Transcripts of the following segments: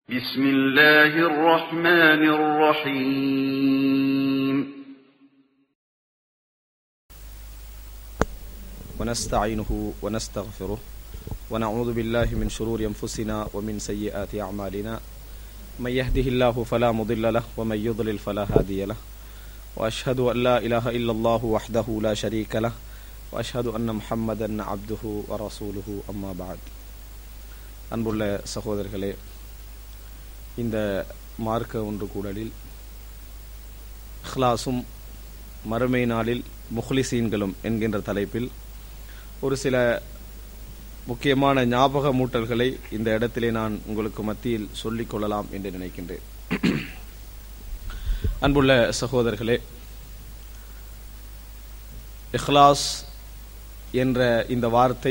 بسم الله الرحمن الرحيم ونستعينه ونستغفره ونعوذ بالله من شرور أنفسنا ومن سيئات أعمالنا من يهده الله فلا مضل له ومن يضلل فلا هادي له وأشهد أن لا إله إلا الله وحده لا شريك له وأشهد أن محمدا عبده ورسوله أما بعد அன்புள்ள சகோதரர்களே இந்த மார்க்க ஒன்று கூடலில் இஹ்லாஸும் மறுமை நாளில் முஹ்லிசீன்களும் என்கின்ற தலைப்பில் ஒரு சில முக்கியமான ஞாபக மூட்டல்களை இந்த இடத்திலே நான் உங்களுக்கு மத்தியில் சொல்லிக் கொள்ளலாம் என்று நினைக்கின்றேன் அன்புள்ள சகோதரர்களே இஹ்லாஸ் என்ற இந்த வார்த்தை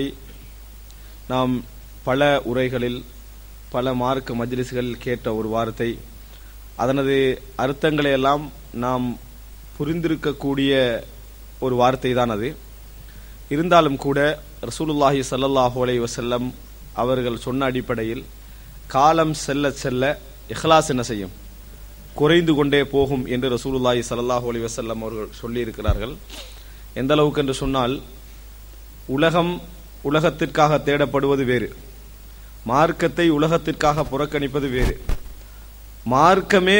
நாம் பல உரைகளில் பல மார்க்க மஜ்லிஸ்களில் கேட்ட ஒரு வார்த்தை அதனது அர்த்தங்களை எல்லாம் நாம் புரிந்திருக்கக்கூடிய ஒரு வார்த்தை தான் அது இருந்தாலும் கூட ரசூலுல்லாஹி ஸல்லல்லாஹு அலைஹி வஸல்லம் அவர்கள் சொன்ன அடிப்படையில் காலம் செல்ல செல்ல இஹ்லாஸ் என்ன செய்யும் குறைந்து கொண்டே போகும் என்று ரசூலுல்லாஹி ஸல்லல்லாஹு அலைஹி வஸல்லம் அவர்கள் சொல்லியிருக்கிறார்கள் எந்த அளவுக்கு என்று சொன்னால் உலகம் உலகத்திற்காக தேடப்படுவது வேறு மார்க்கத்தை உலகத்திற்காக புறக்கணிப்பது வேறு மார்க்கமே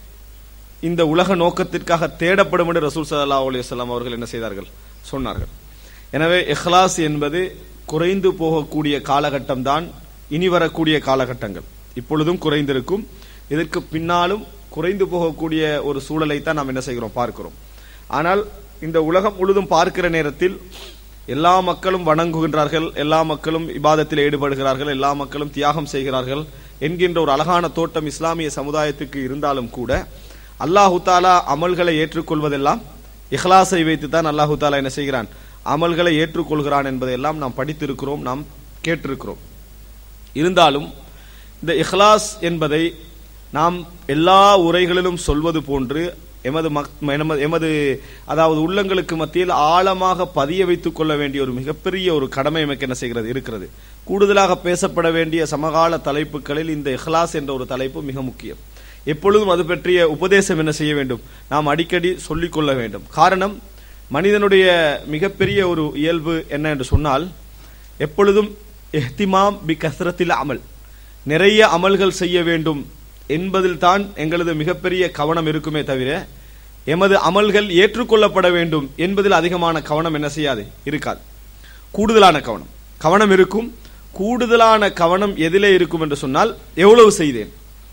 இந்த உலக நோக்கத்திற்காக தேடப்படும் என்று ரசூல் சல்லா அலுவலாம் அவர்கள் என்ன செய்தார்கள் சொன்னார்கள் எனவே இஹ்லாஸ் என்பது குறைந்து போகக்கூடிய காலகட்டம் தான் இனி வரக்கூடிய காலகட்டங்கள் இப்பொழுதும் குறைந்திருக்கும் இதற்கு பின்னாலும் குறைந்து போகக்கூடிய ஒரு சூழலை தான் நாம் என்ன செய்கிறோம் பார்க்கிறோம் ஆனால் இந்த உலகம் முழுதும் பார்க்கிற நேரத்தில் எல்லா மக்களும் வணங்குகின்றார்கள் எல்லா மக்களும் இபாதத்தில் ஈடுபடுகிறார்கள் எல்லா மக்களும் தியாகம் செய்கிறார்கள் என்கின்ற ஒரு அழகான தோட்டம் இஸ்லாமிய சமுதாயத்துக்கு இருந்தாலும் கூட அல்லாஹு தாலா அமல்களை ஏற்றுக்கொள்வதெல்லாம் இஹ்லாஸை வைத்து தான் அல்லாஹு தாலா என்ன செய்கிறான் அமல்களை ஏற்றுக்கொள்கிறான் என்பதையெல்லாம் நாம் படித்திருக்கிறோம் நாம் கேட்டிருக்கிறோம் இருந்தாலும் இந்த இஹ்லாஸ் என்பதை நாம் எல்லா உரைகளிலும் சொல்வது போன்று எமது எமது அதாவது உள்ளங்களுக்கு மத்தியில் ஆழமாக பதிய வைத்துக் கொள்ள வேண்டிய ஒரு மிகப்பெரிய ஒரு கடமை எமக்கு என்ன செய்கிறது இருக்கிறது கூடுதலாக பேசப்பட வேண்டிய சமகால தலைப்புகளில் இந்த இஹ்லாஸ் என்ற ஒரு தலைப்பு மிக முக்கியம் எப்பொழுதும் அது பற்றிய உபதேசம் என்ன செய்ய வேண்டும் நாம் அடிக்கடி சொல்லிக் கொள்ள வேண்டும் காரணம் மனிதனுடைய மிகப்பெரிய ஒரு இயல்பு என்ன என்று சொன்னால் எப்பொழுதும் எஹ்திமாம் பி கசரத்தில் அமல் நிறைய அமல்கள் செய்ய வேண்டும் என்பதில் தான் எங்களது மிகப்பெரிய கவனம் இருக்குமே தவிர எமது அமல்கள் ஏற்றுக்கொள்ளப்பட வேண்டும் என்பதில் அதிகமான கவனம் என்ன செய்யாது இருக்காது கூடுதலான கவனம் கவனம் இருக்கும் கூடுதலான கவனம் எதிலே இருக்கும் என்று சொன்னால் எவ்வளவு செய்தேன்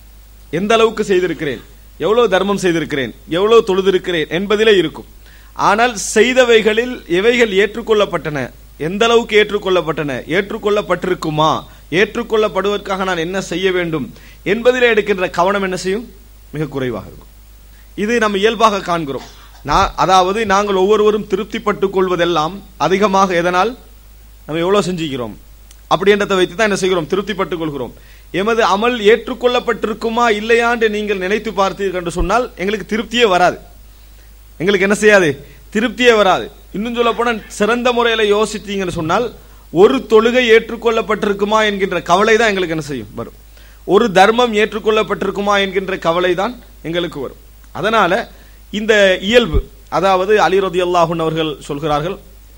எந்த அளவுக்கு செய்திருக்கிறேன் எவ்வளவு தர்மம் செய்திருக்கிறேன் எவ்வளவு தொழுதிருக்கிறேன் என்பதிலே இருக்கும் ஆனால் செய்தவைகளில் எவைகள் ஏற்றுக்கொள்ளப்பட்டன எந்த அளவுக்கு ஏற்றுக்கொள்ளப்பட்டன ஏற்றுக்கொள்ளப்பட்டிருக்குமா ஏற்றுக்கொள்ளப்படுவதற்காக நான் என்ன செய்ய வேண்டும் என்பதிலே எடுக்கின்ற கவனம் என்ன செய்யும் மிக குறைவாக இருக்கும் இது நம்ம இயல்பாக காண்கிறோம் அதாவது நாங்கள் ஒவ்வொருவரும் திருப்திப்பட்டுக் கொள்வதெல்லாம் அதிகமாக எதனால் நம்ம எவ்வளவு செஞ்சுக்கிறோம் அப்படின்றத வைத்து தான் என்ன செய்கிறோம் திருப்திப்பட்டுக் கொள்கிறோம் எமது அமல் ஏற்றுக்கொள்ளப்பட்டிருக்குமா இல்லையான்னு நீங்கள் நினைத்து பார்த்தீர்கள் என்று சொன்னால் எங்களுக்கு திருப்தியே வராது எங்களுக்கு என்ன செய்யாது திருப்தியே வராது இன்னும் சொல்ல போன சிறந்த முறையில யோசித்தீங்கன்னு சொன்னால் ஒரு தொழுகை ஏற்றுக்கொள்ளப்பட்டிருக்குமா என்கின்ற கவலை தான் எங்களுக்கு என்ன செய்யும் வரும் ஒரு தர்மம் ஏற்றுக்கொள்ளப்பட்டிருக்குமா என்கின்ற கவலை தான் எங்களுக்கு வரும் அதனால இந்த இயல்பு அதாவது அலி ரதி அல்லாஹூன் அவர்கள் சொல்கிறார்கள்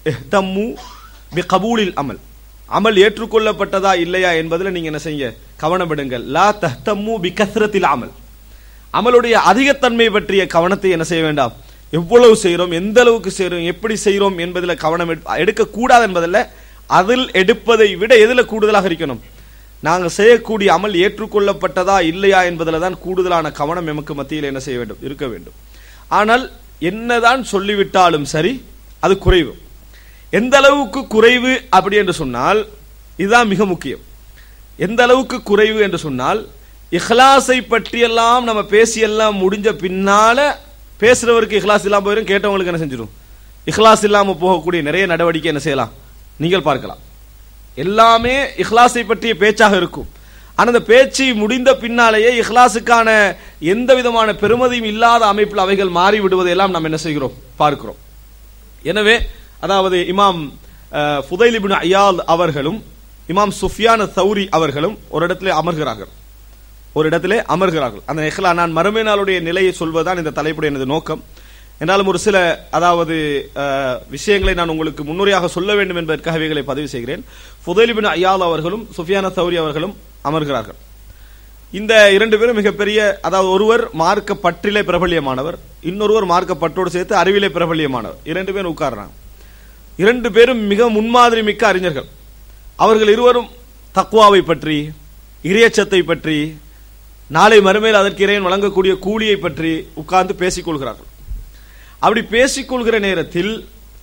கபூலில் அமல் அமல் ஏற்றுக்கொள்ளப்பட்டதா இல்லையா என்பதில் நீங்க என்ன செய்ய கவனப்படுங்கள் லா தஹ்தம்மு பி கஸ்ரத்தில் அமல் அமலுடைய அதிகத்தன்மை பற்றிய கவனத்தை என்ன செய்ய வேண்டாம் எவ்வளவு செய்கிறோம் எந்த அளவுக்கு செய்கிறோம் எப்படி செய்கிறோம் என்பதில் கவனம் எடுக்க கூடாது என்பதில் அதில் எடுப்பதை விட எதில் கூடுதலாக இருக்கணும் நாங்கள் செய்யக்கூடிய அமல் ஏற்றுக்கொள்ளப்பட்டதா இல்லையா என்பதில் தான் கூடுதலான கவனம் எமக்கு மத்தியில் என்ன செய்ய வேண்டும் இருக்க வேண்டும் ஆனால் என்னதான் சொல்லிவிட்டாலும் சரி அது குறைவு எந்த அளவுக்கு குறைவு அப்படி என்று சொன்னால் இதுதான் மிக முக்கியம் எந்த அளவுக்கு குறைவு என்று சொன்னால் இஹ்லாஸை பற்றியெல்லாம் நம்ம பேசியெல்லாம் முடிஞ்ச பின்னால பேசுறவருக்கு இஹ்லாஸ் இல்லாம போயிடும் கேட்டவங்களுக்கு என்ன செஞ்சிடும் இஹ்லாஸ் இல்லாம போகக்கூடிய நிறைய நடவடிக்கை என்ன செய்யலாம் நீங்கள் பார்க்கலாம் எல்லாமே இஹ்லாஸை பற்றிய பேச்சாக இருக்கும் ஆனா அந்த பேச்சு முடிந்த பின்னாலேயே இஹ்லாஸுக்கான எந்த விதமான பெருமதியும் இல்லாத அமைப்பில் அவைகள் மாறி விடுவதையெல்லாம் நாம் என்ன செய்கிறோம் பார்க்கிறோம் எனவே அதாவது இமாம் ஃபுதைலிபின் அயால் அவர்களும் இமாம் சுஃபியான சௌரி அவர்களும் ஒரு இடத்துல அமர்கிறார்கள் ஒரு இடத்திலே அமர்கிறார்கள் அந்த இஹ்லா நான் மறுமை நாளுடைய நிலையை சொல்வதுதான் இந்த தலைப்புடைய எனது நோக்கம் என்றாலும் ஒரு சில அதாவது அஹ், விஷயங்களை நான் உங்களுக்கு முன்னுரையாக சொல்ல வேண்டும் என்பதற்காக இவைகளை பதிவு செய்கிறேன் ஃபுதைலிபின் ஐயால் அவர்களும் சுஃபியான சௌரி அவர்களும் அமர்கிறார்கள் இந்த இரண்டு பேரும் மிகப்பெரிய அதாவது ஒருவர் மார்க்க பற்றிலே பிரபல்யமானவர் இன்னொருவர் மார்க்க பற்றோடு சேர்த்து அறிவிலே பிரபல்யமானவர் இரண்டு பேரும் உட்கார்றாங்க இரண்டு பேரும் மிக முன்மாதிரி மிக்க அறிஞர்கள் அவர்கள் இருவரும் தக்வாவை பற்றி இறையச்சத்தை பற்றி நாளை மறுமையில் அதற்கு இறைவன் வழங்கக்கூடிய கூலியை பற்றி உட்கார்ந்து பேசிக் கொள்கிறார்கள் அப்படி பேசிக்கொள்கிற நேரத்தில்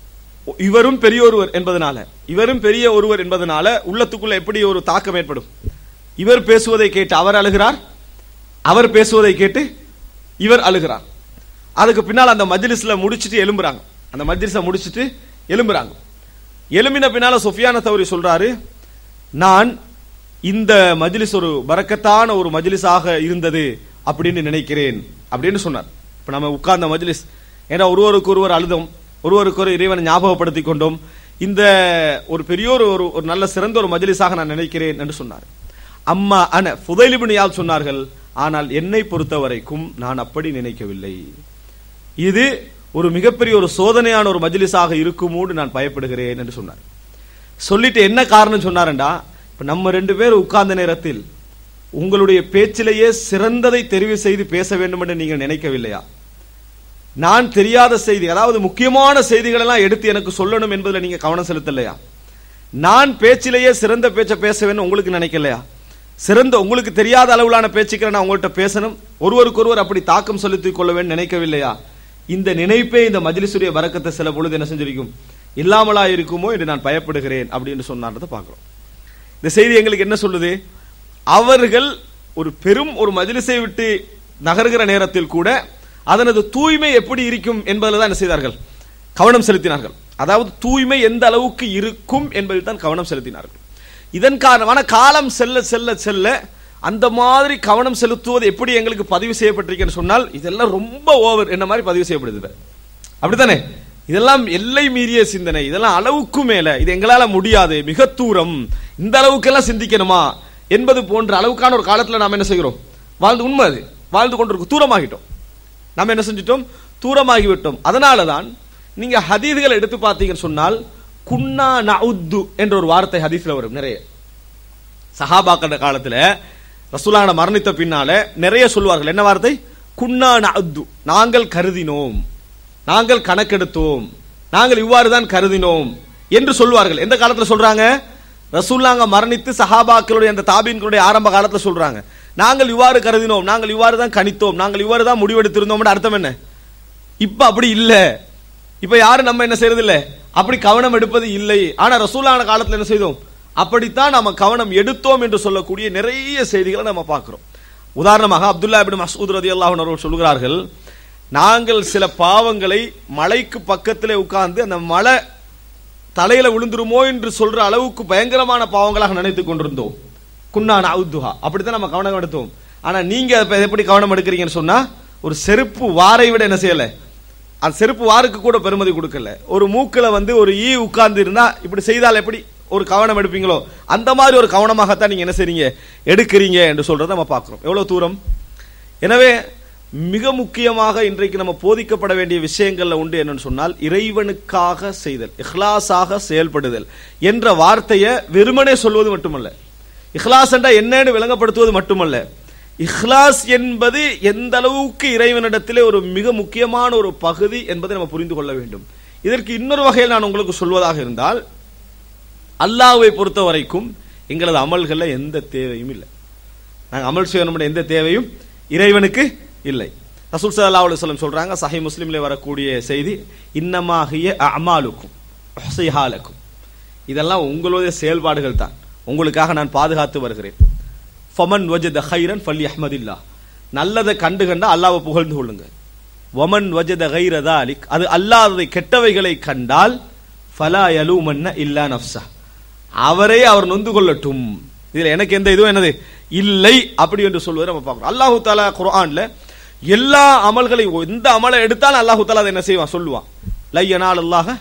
இவரும் பெரிய ஒருவர் என்பதனால இவரும் பெரிய ஒருவர் என்பதனால உள்ளத்துக்குள்ள எப்படி ஒரு தாக்கம் ஏற்படும் இவர் பேசுவதை கேட்டு அவர் அழுகிறார் அவர் பேசுவதை கேட்டு இவர் அழுகிறார் அதுக்கு பின்னால் அந்த மஜ்லிஸ்ல முடிச்சிட்டு எலும்புறாங்க அந்த மஜ்லிஸை முடிச்சிட்டு எலும்புறாங்க எலும்பின பின்னால சுஃபியான தௌரி சொல்றாரு நான் இந்த மஜ்லிஸ் ஒரு பரக்கத்தான ஒரு மஜ்லிஸாக இருந்தது அப்படின்னு நினைக்கிறேன் அப்படின்னு சொன்னார் இப்ப நம்ம உட்கார்ந்த மஜ்லிஸ் ஏன்னா ஒருவருக்கு ஒருவர் அழுதோம் ஒருவருக்கு ஒரு இறைவனை ஞாபகப்படுத்திக் கொண்டோம் இந்த ஒரு பெரிய ஒரு ஒரு- ஒரு நல்ல சிறந்த ஒரு மஜ்லிஸாக நான் நினைக்கிறேன் என்று சொன்னார் அம்மா அன புதைலிபினியால் சொன்னார்கள் ஆனால் என்னை பொறுத்த வரைக்கும் நான் அப்படி நினைக்கவில்லை இது ஒரு மிகப்பெரிய ஒரு சோதனையான ஒரு மஜ்லிஸாக இருக்குமோடு நான் பயப்படுகிறேன் என்று சொன்னார் சொல்லிட்டு என்ன காரணம் சொன்னாரண்டா இப்ப நம்ம ரெண்டு பேர் உட்கார்ந்த நேரத்தில் உங்களுடைய பேச்சிலேயே சிறந்ததை தெரிவு செய்து பேச வேண்டும் என்று நீங்கள் நினைக்கவில்லையா நான் தெரியாத செய்தி அதாவது முக்கியமான செய்திகள் எல்லாம் எடுத்து எனக்கு சொல்லணும் என்பதில் நீங்க கவனம் செலுத்தலையா நான் பேச்சிலேயே சிறந்த பேச்சை பேச வேண்டும் உங்களுக்கு நினைக்கலையா சிறந்த உங்களுக்கு தெரியாத அளவிலான பேச்சுக்களை நான் உங்கள்கிட்ட பேசணும் ஒருவருக்கொருவர் அப்படி தாக்கம் செலுத்திக் கொள்ள வேண்டும் நினைக்கவில்லையா இந்த நினைப்பே இந்த மஜ்லிசுடைய வரக்கத்தை சில பொழுது என்ன செஞ்சிருக்கும் இல்லாமலா இருக்குமோ என்று நான் பயப்படுகிறேன் அப்படின்னு சொன்னார்ன்றதை பார்க்கிறோம் இந்த செய்தி எங்களுக்கு என்ன சொல்லுது அவர்கள் ஒரு பெரும் ஒரு மஜ்லிஸை விட்டு நகர்கிற நேரத்தில் கூட அதனது தூய்மை எப்படி இருக்கும் என்பதில் தான் என்ன செய்தார்கள் கவனம் செலுத்தினார்கள் அதாவது தூய்மை எந்த அளவுக்கு இருக்கும் என்பதில் தான் கவனம் செலுத்தினார்கள் இதன் காரணமான காலம் செல்ல செல்ல செல்ல அந்த மாதிரி கவனம் செலுத்துவது எப்படி எங்களுக்கு பதிவு செய்யப்பட்டிருக்குன்னு சொன்னால் இதெல்லாம் ரொம்ப ஓவர் என்ன மாதிரி பதிவு செய்யப்படுது அப்படித்தானே இதெல்லாம் எல்லை மீறிய சிந்தனை இதெல்லாம் அளவுக்கு மேல இது எங்களால முடியாது மிக தூரம் இந்த அளவுக்கெல்லாம் சிந்திக்கணுமா என்பது போன்ற அளவுக்கான ஒரு காலத்துல நாம் என்ன செய்கிறோம் வாழ்ந்து உண்மை அது வாழ்ந்து கொண்டிருக்கோம் தூரமாகிட்டோம் நாம் என்ன செஞ்சிட்டோம் தூரமாகி விட்டோம் அதனால தான் நீங்க ஹதீதுகளை எடுத்து பார்த்தீங்கன்னு சொன்னால் குன்னா நவுத்து என்ற ஒரு வார்த்தை ஹதீஸ்ல வரும் நிறைய சஹாபாக்கள் காலத்துல ரசூலான மரணித்த பின்னால நிறைய சொல்வார்கள் என்ன வார்த்தை குன்னா நஅத்து நாங்கள் கருதினோம் நாங்கள் கணக்கெடுத்தோம் நாங்கள் இவ்வாறு தான் கருதினோம் என்று சொல்வார்கள் எந்த காலத்துல சொல்றாங்க ரசூல்லாங்க மரணித்து சஹாபாக்களுடைய அந்த தாபீன்களுடைய ஆரம்ப காலத்துல சொல்றாங்க நாங்கள் இவ்வாறு கருதினோம் நாங்கள் இவ்வாறு தான் கணித்தோம் நாங்கள் இவ்வாறு தான் முடிவெடுத்திருந்தோம் அர்த்தம் என்ன இப்ப அப்படி இல்ல இப்ப யாரும் நம்ம என்ன செய்யறது இல்ல அப்படி கவனம் எடுப்பது இல்லை ஆனா ரசூலான காலத்துல என்ன செய்தோம் அப்படித்தான் நம்ம கவனம் எடுத்தோம் என்று சொல்லக்கூடிய நிறைய செய்திகளை நம்ம பார்க்கிறோம் உதாரணமாக அப்துல்லா இப்னு மசூத் ரதியல்லாஹு அன்ஹு அவர்கள் சொல்கிறார்கள் நாங்கள் சில பாவங்களை மலைக்கு பக்கத்திலே உட்கார்ந்து அந்த மலை தலையில விழுந்துருமோ என்று சொல்ற அளவுக்கு பயங்கரமான பாவங்களாக நினைத்துக் கொண்டிருந்தோம் குன்னான அவுத்துஹா அப்படித்தான் நம்ம கவனம் எடுத்தோம் ஆனா நீங்க இப்ப எப்படி கவனம் எடுக்கிறீங்கன்னு சொன்னா ஒரு செருப்பு வாரை விட என்ன செய்யல அந்த செருப்பு வாருக்கு கூட பெருமதி கொடுக்கல ஒரு மூக்குல வந்து ஒரு ஈ உட்கார்ந்து இருந்தா இப்படி செய்தால் எப்படி ஒரு கவனம் எடுப்பீங்களோ அந்த மாதிரி ஒரு கவனமாகத்தான் நீங்க என்ன செய்றீங்க எடுக்கிறீங்க என்று சொல்றதை நம்ம பார்க்கிறோம் எவ்வளவு தூரம் எனவே மிக முக்கியமாக இன்றைக்கு நம்ம போதிக்கப்பட வேண்டிய விஷயங்கள்ல உண்டு என்னன்னு சொன்னால் இறைவனுக்காக செய்தல் இஹ்லாஸாக செயல்படுதல் என்ற வார்த்தையை வெறுமனே சொல்வது மட்டுமல்ல இஹ்லாஸ் என்றா என்னன்னு விளங்கப்படுத்துவது மட்டுமல்ல இஹ்லாஸ் என்பது எந்த அளவுக்கு இறைவனிடத்திலே ஒரு மிக முக்கியமான ஒரு பகுதி என்பதை நம்ம புரிந்து கொள்ள வேண்டும் இதற்கு இன்னொரு வகையில் நான் உங்களுக்கு சொல்வதாக இருந்தால் அல்லாஹ்வை பொறுத்த வரைக்கும் எங்களது அமல்கள்ல எந்த தேவையும் இல்லை நாங்க அமல் செய்யணும் எந்த தேவையும் இறைவனுக்கு இல்லை ரசூல் ஸல்லல்லாஹு அலைஹி வஸல்லம் சொல்றாங்க சஹீஹ் முஸ்லிம்ல வரக்கூடிய செய்தி இன்னமாகிய அமாலுக்கும் உஹ்சிஹாலக்கும் இதெல்லாம் உங்களுடைய செயல்பாடுகள் தான் உங்களுக்காக நான் பாதுகாத்து வருகிறேன் ஃபமன் வஜத ஹைரன் ஃபல்லி அஹ்மதில்லா நல்லதை கண்டு கண்டா அல்லாஹ்வை புகழ்ந்து கொள்ளுங்க வமன் வஜத கைர தாலிக் அது அல்லாததை கெட்டவைகளை கண்டால் ஃபலா யலூமன்ன இல்லா நஃப்ஸா அவரே அவர் நொந்து கொள்ளட்டும் இதுல எனக்கு எந்த இதுவும் என்னது இல்லை அப்படி என்று சொல்வதை நம்ம பார்க்கிறோம் அல்லாஹு தாலா குர்ஆன்ல எல்லா அமல்களையும் எந்த அமலை எடுத்தாலும் அல்லாஹு தாலா அதை என்ன செய்வான் சொல்லுவான் லையனால் அல்லாஹ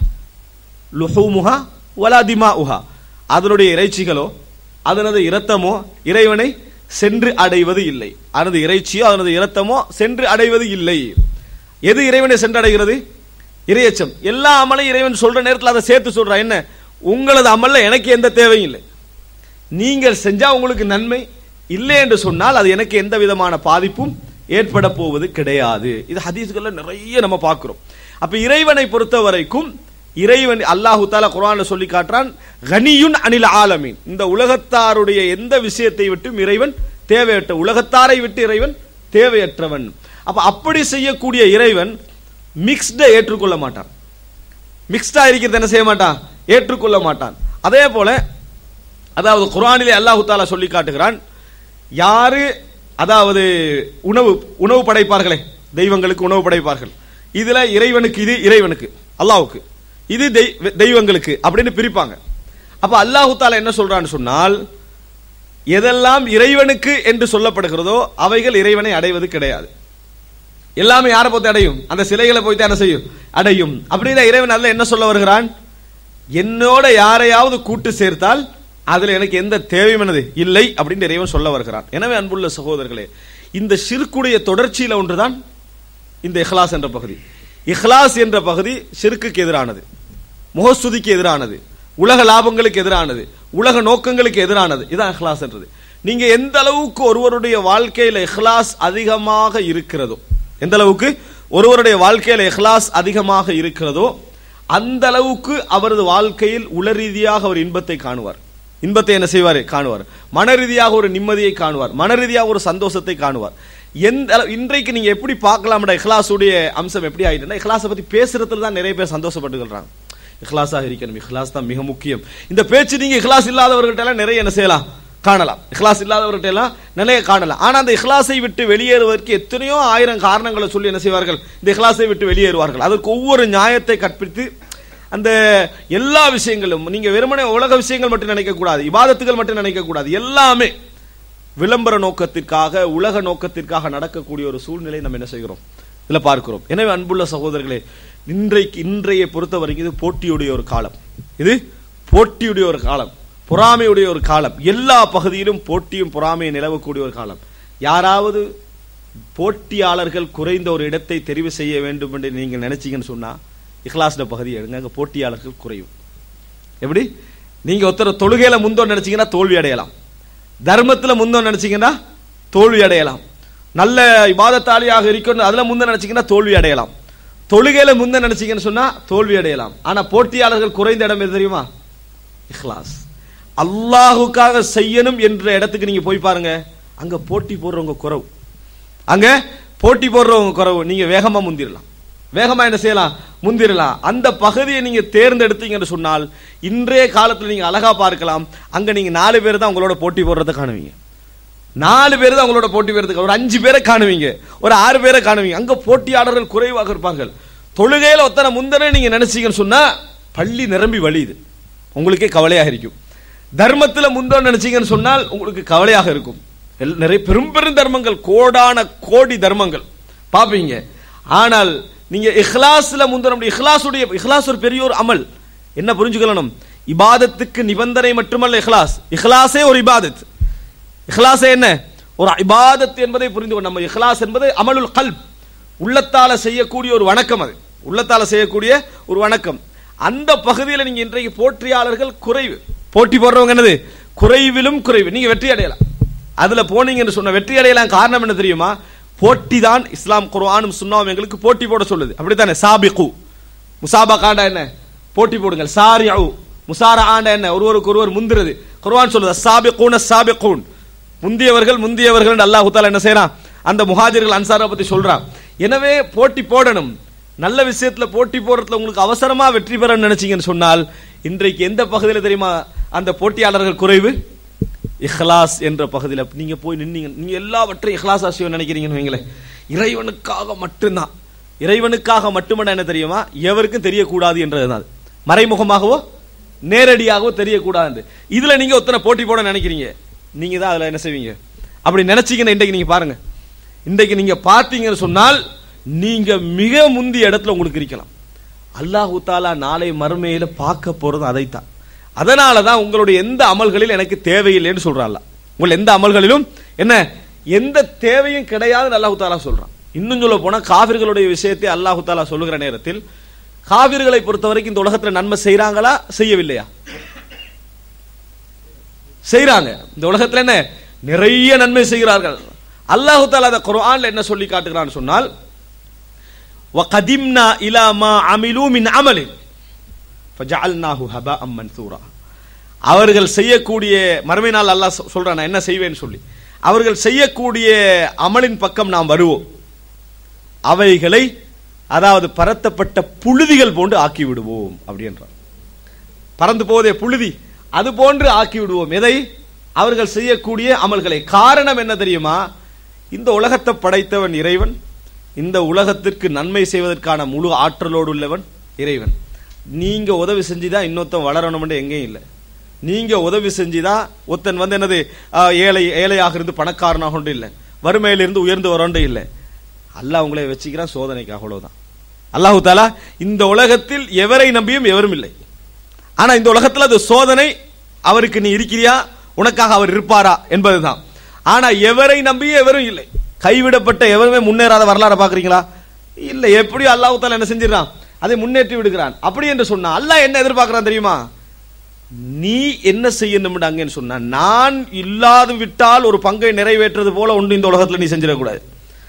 லுஹூமுஹா வலா திமாஉஹா அதனுடைய இறைச்சிகளோ அதனது இரத்தமோ இறைவனை சென்று அடைவது இல்லை அதனது இறைச்சியோ அதனது இரத்தமோ சென்று அடைவது இல்லை எது இறைவனை சென்றடைகிறது இறையச்சம் எல்லா அமலையும் இறைவன் சொல்ற நேரத்தில் அதை சேர்த்து சொல்றான் என்ன உங்களது அமல்ல எனக்கு எந்த தேவையும் இல்லை நீங்கள் செஞ்சா உங்களுக்கு நன்மை இல்லை என்று சொன்னால் அது எனக்கு எந்த விதமான பாதிப்பும் ஏற்பட போவது கிடையாது இது ஹதீஸ்கள்ல நிறைய நம்ம பார்க்கிறோம் அப்ப இறைவனை பொறுத்த வரைக்கும் இறைவன் அல்லாஹு தாலா குர்ஆன்ல சொல்லி காட்டுறான் கனியுன் அனில் ஆலமீன் இந்த உலகத்தாருடைய எந்த விஷயத்தை விட்டும் இறைவன் தேவையற்ற உலகத்தாரை விட்டு இறைவன் தேவையற்றவன் அப்ப அப்படி செய்யக்கூடிய இறைவன் மிக்ஸ்ட ஏற்றுக்கொள்ள மாட்டான் மிக்ஸ்டா இருக்கிறது என்ன செய்ய மாட்டான் ஏற்றுக்கொள்ள மாட்டான் அதே போல அதாவது குர்ஆனிலே அல்லாஹு தாலா சொல்லி காட்டுகிறான் யாரு அதாவது உணவு உணவு படைப்பார்களே தெய்வங்களுக்கு உணவு படைப்பார்கள் இதுல இறைவனுக்கு இது இறைவனுக்கு அல்லாஹ்வுக்கு இது தெய்- தெய்வங்களுக்கு அப்படின்னு பிரிப்பாங்க அப்ப அல்லாஹு தாலா என்ன சொல்றான்னு சொன்னால் எதெல்லாம் இறைவனுக்கு என்று சொல்லப்படுகிறதோ அவைகள் இறைவனை அடைவது கிடையாது எல்லாமே யாரை போய் அடையும் அந்த சிலைகளை போய் என்ன செய்யும் அடையும் அப்படின்னா இறைவன் அல்ல என்ன சொல்ல வருகிறான் என்னோட யாரையாவது கூட்டு சேர்த்தால் அதுல எனக்கு எந்த தேவையும் என்னது இல்லை அப்படின்னு இறைவன் சொல்ல வருகிறான் எனவே அன்புள்ள சகோதரர்களே இந்த ஷிர்க்குடைய தொடர்ச்சியில ஒன்றுதான் இந்த இஹ்லாஸ் என்ற பகுதி இஹ்லாஸ் என்ற பகுதி ஷிர்க்குக்கு எதிரானது முகஸ்துதிக்கு எதிரானது உலக லாபங்களுக்கு எதிரானது உலக நோக்கங்களுக்கு எதிரானது இதான் இஹ்லாஸ் என்றது நீங்க எந்த அளவுக்கு ஒருவருடைய வாழ்க்கையில இஹ்லாஸ் அதிகமாக இருக்கிறதோ எந்த அளவுக்கு ஒருவருடைய வாழ்க்கையில இஹ்லாஸ் அதிகமாக இருக்கிறதோ அந்த அளவுக்கு அவரது வாழ்க்கையில் உள ரீதியாக ஒரு இன்பத்தை காணுவார் இன்பத்தை என்ன செய்வார் காணுவார் மன ரீதியாக ஒரு நிம்மதியை காணுவார் மன ரீதியாக ஒரு சந்தோஷத்தை காணுவார் எந்த அளவு- இன்றைக்கு நீங்க எப்படி பார்க்கலாம்டா இஹ்லாஸுடைய அம்சம் எப்படி ஆயிட்டுனா இஹ்லாஸை பத்தி பேசுறதுல தான் நிறைய பேர் சந்தோஷப்பட்டுக்கிறாங்க இஹ்லாஸாக இருக்கணும் இஹ்லாஸ் தான் மிக முக்கியம் இந்த பேச்சு நீங்க இஹ்லாஸ் இல்லாதவர்கள்ட்ட எல்லாம் நிறைய என்ன செய்யலாம் காணலாம் இஹ்லாஸ் இல்லாதவர்கிட்ட எல்லாம் நிறைய காணலாம் ஆனா அந்த இஹ்லாஸை விட்டு வெளியேறுவதற்கு எத்தனையோ ஆயிரம் காரணங்களை சொல்லி என்ன செய்வார்கள் இந்த இஹ்லாஸை விட்டு வெளியேறுவார்கள் அதற்கு ஒவ்வொரு நியாயத்தை கற்பித்து அந்த எல்லா விஷயங்களும் நீங்க வெறுமனே உலக விஷயங்கள் மட்டும் நினைக்க கூடாது இபாதத்துகள் மட்டும் நினைக்க கூடாது எல்லாமே விளம்பர நோக்கத்திற்காக உலக நோக்கத்திற்காக நடக்கக்கூடிய ஒரு சூழ்நிலை நம்ம என்ன செய்கிறோம் இதுல பார்க்கிறோம் எனவே அன்புள்ள சகோதரர்களே இன்றைக்கு இன்றைய பொறுத்த வரைக்கும் இது போட்டியுடைய ஒரு காலம் இது போட்டியுடைய ஒரு காலம் பொறாமையுடைய ஒரு காலம் எல்லா பகுதியிலும் போட்டியும் பொறாமையும் நிலவக்கூடிய ஒரு காலம் யாராவது போட்டியாளர்கள் குறைந்த ஒரு இடத்தை தெரிவு செய்ய வேண்டும் என்று நீங்க நினைச்சீங்கன்னு சொன்னா இஹ்லாஸ்ட பகுதி எடுங்க அங்க போட்டியாளர்கள் குறையும் எப்படி நீங்க ஒருத்தர் தொழுகையில முந்தோம் நினைச்சீங்கன்னா தோல்வி அடையலாம் தர்மத்துல முந்தோம் நினைச்சீங்கன்னா தோல்வி அடையலாம் நல்ல இபாதத்தாளியாக இருக்கணும் அதுல முந்த நினைச்சீங்கன்னா தோல்வி அடையலாம் தொழுகையில முந்த நினைச்சீங்கன்னு சொன்னா தோல்வி அடையலாம் ஆனா போட்டியாளர்கள் குறைந்த இடம் எது தெரியுமா இஹ்லாஸ் அல்லாஹுக்காக செய்யணும் என்ற இடத்துக்கு நீங்க போய் பாருங்க அங்க போட்டி போடுறவங்க குறவு அங்க போட்டி போடுறவங்க குறவு நீங்க வேகமா முந்திரலாம் வேகமா என்ன செய்யலாம் முந்திரலாம் அந்த பகுதியை நீங்க தேர்ந்தெடுத்தீங்கன்னு சொன்னால் இன்றைய காலத்துல நீங்க அழகா பார்க்கலாம் அங்க நீங்க நாலு பேர் தான் உங்களோட போட்டி போடுறத காணுவீங்க நாலு பேர் தான் உங்களோட போட்டி போடுறதுக்கு ஒரு அஞ்சு பேரை காணுவீங்க ஒரு ஆறு பேரை காணுவீங்க அங்க போட்டியாளர்கள் குறைவாக இருப்பார்கள் தொழுகையில ஒத்தனை முந்தனே நீங்க நினைச்சீங்கன்னு சொன்னா பள்ளி நிரம்பி வழியுது உங்களுக்கே கவலையாக இருக்கும் தர்மத்துல முந்தோன்னு நினைச்சீங்கன்னு சொன்னால் உங்களுக்கு கவலையாக இருக்கும் எல்- நிறைய பெரும் பெரும் தர்மங்கள் கோடான கோடி தர்மங்கள் பாப்பீங்க ஆனால் நீங்க இஹ்லாஸ்ல முந்தனம் இஹ்லாசுடைய இஹ்லாஸ் ஒரு பெரிய ஒரு அமல் என்ன புரிஞ்சுக்கணும் இபாதத்துக்கு நிபந்தனை மட்டுமல்ல இஹ்லாஸ் இஹ்லாஸே ஒரு இபாதத் இஹ்லாஸ் என்ன ஒரு இபாதத் என்பதை புரிந்து கொள்ள நம்ம இஹ்லாஸ் என்பது அமலுல் கல்ப் உள்ளத்தால செய்யக்கூடிய ஒரு வணக்கம் அது உள்ளத்தால செய்யக்கூடிய ஒரு வணக்கம் அந்த பகுதியில் நீங்க இன்றைக்கு போற்றியாளர்கள் குறைவு போட்டி போடுறவங்க என்னது குறைவிலும் குறைவு நீங்க வெற்றி அடையலாம் அதுல போனீங்கன்னு சொன்ன வெற்றி அடையலாம் காரணம் என்ன தெரியுமா போட்டி தான் இஸ்லாம் குர்ஆனும் சுன்னாவும் எங்களுக்கு போட்டி போட சொல்லுது அப்படித்தானே சாபிகு முசாபகாண்டா என்ன போட்டி போடுங்கள் சாரிஉ முசாரா ஆண்டா என்ன ஒருவருக்கு ஒருவர் முந்துறது குர்ஆன் சொல்லுது சாபிகூன சாபிகூன் முந்தியவர்கள் முந்தியவர்கள் அல்லாஹ் தாலா என்ன செய்யறான் அந்த முஹாஜிர்கள் அன்சாரை பத்தி சொல்றான் எனவே போட்டி போடணும் நல்ல விஷயத்துல போட்டி போடுறதுல உங்களுக்கு அவசரமா வெற்றி பெற நினைச்சீங்கன்னு சொன்னால் இன்றைக்கு எந்த பகுதியில் தெரியுமா அந்த போட்டியாளர்கள் குறைவு இஹ்லாஸ் என்ற பகுதியில் நீங்க போய் நின்னீங்க நீங்க எல்லாவற்றையும் இஹ்லாஸ் ஆசியம் நினைக்கிறீங்கன்னு வைங்களேன் இறைவனுக்காக மட்டும்தான் இறைவனுக்காக மட்டுமல்ல என்ன தெரியுமா எவருக்கும் தெரியக்கூடாது என்றதுதான் அது. மறைமுகமாகவோ நேரடியாகவோ தெரியக்கூடாது இதுல நீங்க ஒத்தனை போட்டி போட நினைக்கிறீங்க நீங்க தான் அதுல என்ன செய்வீங்க அப்படி நினைச்சீங்கன்னு இன்றைக்கு நீங்க பாருங்க இன்றைக்கு நீங்க பார்த்தீங்கன்னு சொன்னால் நீங்க மிக முந்திய இடத்துல உங்களுக்கு இருக்கலாம் அல்லாஹு தாலா நாளை மறுமையில பார்க்க போறது அதைத்தான் அதனால தான் உங்களுடைய எந்த அமல்களில் எனக்கு தேவையில்லைன்னு சொல்றான் அல்லாஹ். உங்கள் எந்த அமல்களிலும் என்ன எந்த தேவையும் கிடையாதுன்னு அல்லாஹு தாலா சொல்றான் இன்னும் சொல்ல போனா காவிர்களுடைய விஷயத்தை அல்லாஹு தாலா சொல்லுகிற நேரத்தில் காவிர்களை பொறுத்த வரைக்கும் இந்த உலகத்துல நன்மை செய்றாங்களா செய்யவில்லையா செய்றாங்க இந்த உலகத்துல என்ன நிறைய நன்மை செய்கிறார்கள் அல்லாஹு தாலா அந்த குர்ஆன்ல என்ன சொல்லி காட்டுகிறான்னு சொன்னால் وَقَدِمْنَا إِلَى مَا عَمِلُوا مِنْ عَمَلٍ فَجَعَلْنَاهُ هَبَاءً مَنْثُورًا அவர்கள் செய்யக்கூடிய மறுமை நாள் அல்லாஹ் சொ- சொல்றான் நான் என்ன செய்வேன்னு சொல்லி அவர்கள் செய்யக்கூடிய அமலின் பக்கம் நாம் வருவோம் அவைகளை அதாவது பரத்தப்பட்ட புழுதிகள் போன்று ஆக்கி விடுவோம் அப்படின்றான் பறந்து போதே புழுதி அது போன்று ஆக்கி விடுவோம் எதை அவர்கள் செய்யக்கூடிய அமல்களை காரணம் என்ன தெரியுமா இந்த உலகத்தை படைத்தவன் இறைவன் இந்த உலகத்திற்கு நன்மை செய்வதற்கான முழு ஆற்றலோடு உள்ளவன் இறைவன் நீங்க உதவி செஞ்சுதான் இன்னொருத்தன் வளரணும்னு எங்கேயும் இல்லை நீங்க உதவி செஞ்சுதான் ஒருத்தன் வந்து என்னது ஆ, ஏழை ஏழையாக இருந்து பணக்காரனாக ஒன்றும் இல்லை வறுமையிலிருந்து உயர்ந்து வரொன்றும் இல்லை அல்லாஹ் உங்களை வச்சுக்கிறான் சோதனைக்காக அவ்வளவுதான் அல்லாஹு தாலா இந்த உலகத்தில் எவரை நம்பியும் எவரும் இல்லை ஆனா இந்த உலகத்துல அது சோதனை அவருக்கு நீ இருக்கிறியா உனக்காக அவர் இருப்பாரா என்பதுதான் ஆனா எவரை நம்பியும் எவரும் இல்லை கைவிடப்பட்ட எவருமே முன்னேறாத வரலாறு பாக்குறீங்களா இல்ல எப்படியும் அல்லாஹ் தாலா என்ன செஞ்சிடறான் அதை முன்னேற்றி விடுகிறான் அப்படி என்று சொன்னா அல்லாஹ் என்ன எதிர்பார்க்கறான் தெரியுமா நீ என்ன செய்யணும் அங்கன்னு சொன்னா நான் இல்லாது விட்டால் ஒரு பங்கை நிறைவேற்றுறது போல ஒன்று இந்த உலகத்துல நீ செஞ்சிடக்கூடாது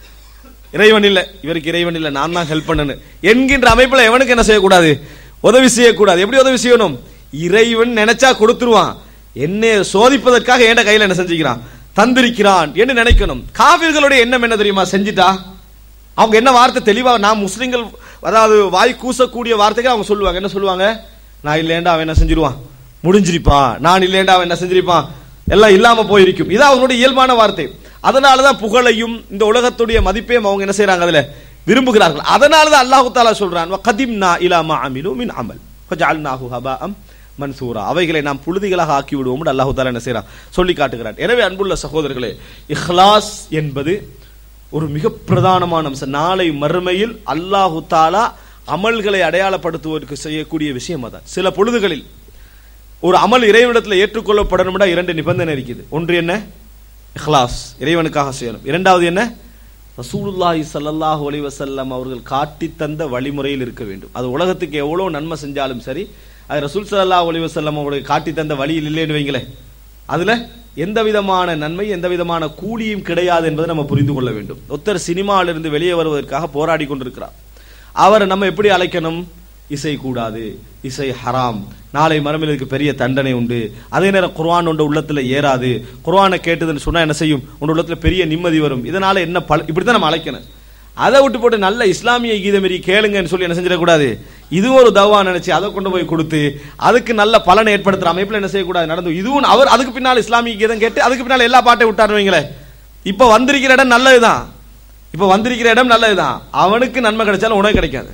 இறைவன் இல்ல இவருக்கு இறைவன் இல்ல நான் தான் ஹெல்ப் பண்ணணும் என்கின்ற அமைப்புல எவனுக்கு என்ன செய்யக்கூடாது உதவி செய்யக்கூடாது எப்படி உதவி செய்யணும் இறைவன் நினைச்சா கொடுத்துருவான் என்னை சோதிப்பதற்காக என் கையில என்ன செஞ்சுக்கிறான் தந்திருக்கிறான் என்று நினைக்கணும் காவிர்களுடைய எண்ணம் என்ன தெரியுமா செஞ்சிட்டா அவங்க என்ன வார்த்தை தெளிவா நான் முஸ்லிம்கள் அதாவது வாய் கூசக்கூடிய வார்த்தைகள் அவங்க சொல்லுவாங்க என்ன சொல்லுவாங்க நான் இல்லேண்டா அவன் என்ன செஞ்சிருவான் முடிஞ்சிருப்பான் நான் இல்லேண்டா அவன் என்ன செஞ்சிருப்பான் எல்லாம் இல்லாம போயிருக்கும் இது அவங்களுடைய இயல்பான வார்த்தை அதனாலதான் புகழையும் இந்த உலகத்துடைய மதிப்பையும் அவங்க என்ன செய்றாங்க அதுல விரும்புகிறார்கள் அதனாலதான் அல்லாஹு தாலா சொல்றான் கதிம்னா இலாமா அமிலு மின் அமல் ஃபஜஅல்நாஹு ஹபாஅம் மன்சூரா அவைகளை நாம் புழுதிகளாக ஆக்கி விடுவோம் அல்லாஹு தாலா என்ன செய்றான் சொல்லி காட்டுகிறான் எனவே அன்புள்ள சகோதரர்களே இஹ்லாஸ் என்பது ஒரு மிக பிரதானமான அம்சம் நாளை மறுமையில் அல்லாஹு தாலா அமல்களை அடையாளப்படுத்துவதற்கு செய்யக்கூடிய விஷயம் அதான் சில பொழுதுகளில் ஒரு அமல் இறைவனிடத்தில் ஏற்றுக்கொள்ளப்படணும்னா இரண்டு நிபந்தனை இருக்குது ஒன்று என்ன இஹ்லாஸ் இறைவனுக்காக செய்யணும் இரண்டாவது என்ன ரசூலுல்லாஹி ஸல்லல்லாஹு அலைஹி வஸல்லம் அவர்கள் காட்டி தந்த வழிமுறையில் இருக்க வேண்டும் அது உலகத்துக்கு எவ்வளவு நன்மை செஞ்சாலும் சரி அது ரசூல் ஸல்லல்லாஹு அலைஹி வஸல்லம் அவர்களுக்கு காட்டி தந்த வழியில் இல்லைன்னு வைங்களேன் அதுல எந்த விதமான நன்மை எந்த விதமான கூலியும் கிடையாது என்பதை நம்ம புரிந்து கொள்ள வேண்டும் ஒருத்தர் சினிமாவிலிருந்து வெளியே வருவதற்காக போராடி கொண்டிருக்கிறார் அவரை நம்ம எப்படி அழைக்கணும் இசை கூடாது இசை ஹராம் நாளை மறுமையில் இதுக்கு பெரிய தண்டனை உண்டு அதே நேரம் குர்ஆன் உண்ட உள்ளத்துல ஏறாது குர்ஆனை கேட்டதுன்னு சொன்னா என்ன செய்யும் உன் உள்ளத்துல பெரிய நிம்மதி வரும் இதனால என்ன பல இப்படித்தான் நம்ம அழைக்கணும் அதை விட்டு போட்டு நல்ல இஸ்லாமிய கீதம் மாரி கேளுங்கன்னு சொல்லி என்ன செஞ்சிடக்கூடாது இதுவும் ஒரு தவா நினைச்சு அதை கொண்டு போய் கொடுத்து அதுக்கு நல்ல பலனை ஏற்படுத்துற அமைப்புல என்ன செய்யக்கூடாது நடந்து இதுவும் அவர் அதுக்கு பின்னால் இஸ்லாமிய கீதம் கேட்டு அதுக்கு பின்னால் எல்லா பாட்டையும் விட்டாரு வைங்களேன் இப்ப வந்திருக்கிற இடம் நல்லதுதான் இப்ப வந்திருக்கிற இடம் நல்லதுதான் அவனுக்கு நன்மை கிடைச்சாலும் உனக்கு கிடைக்காது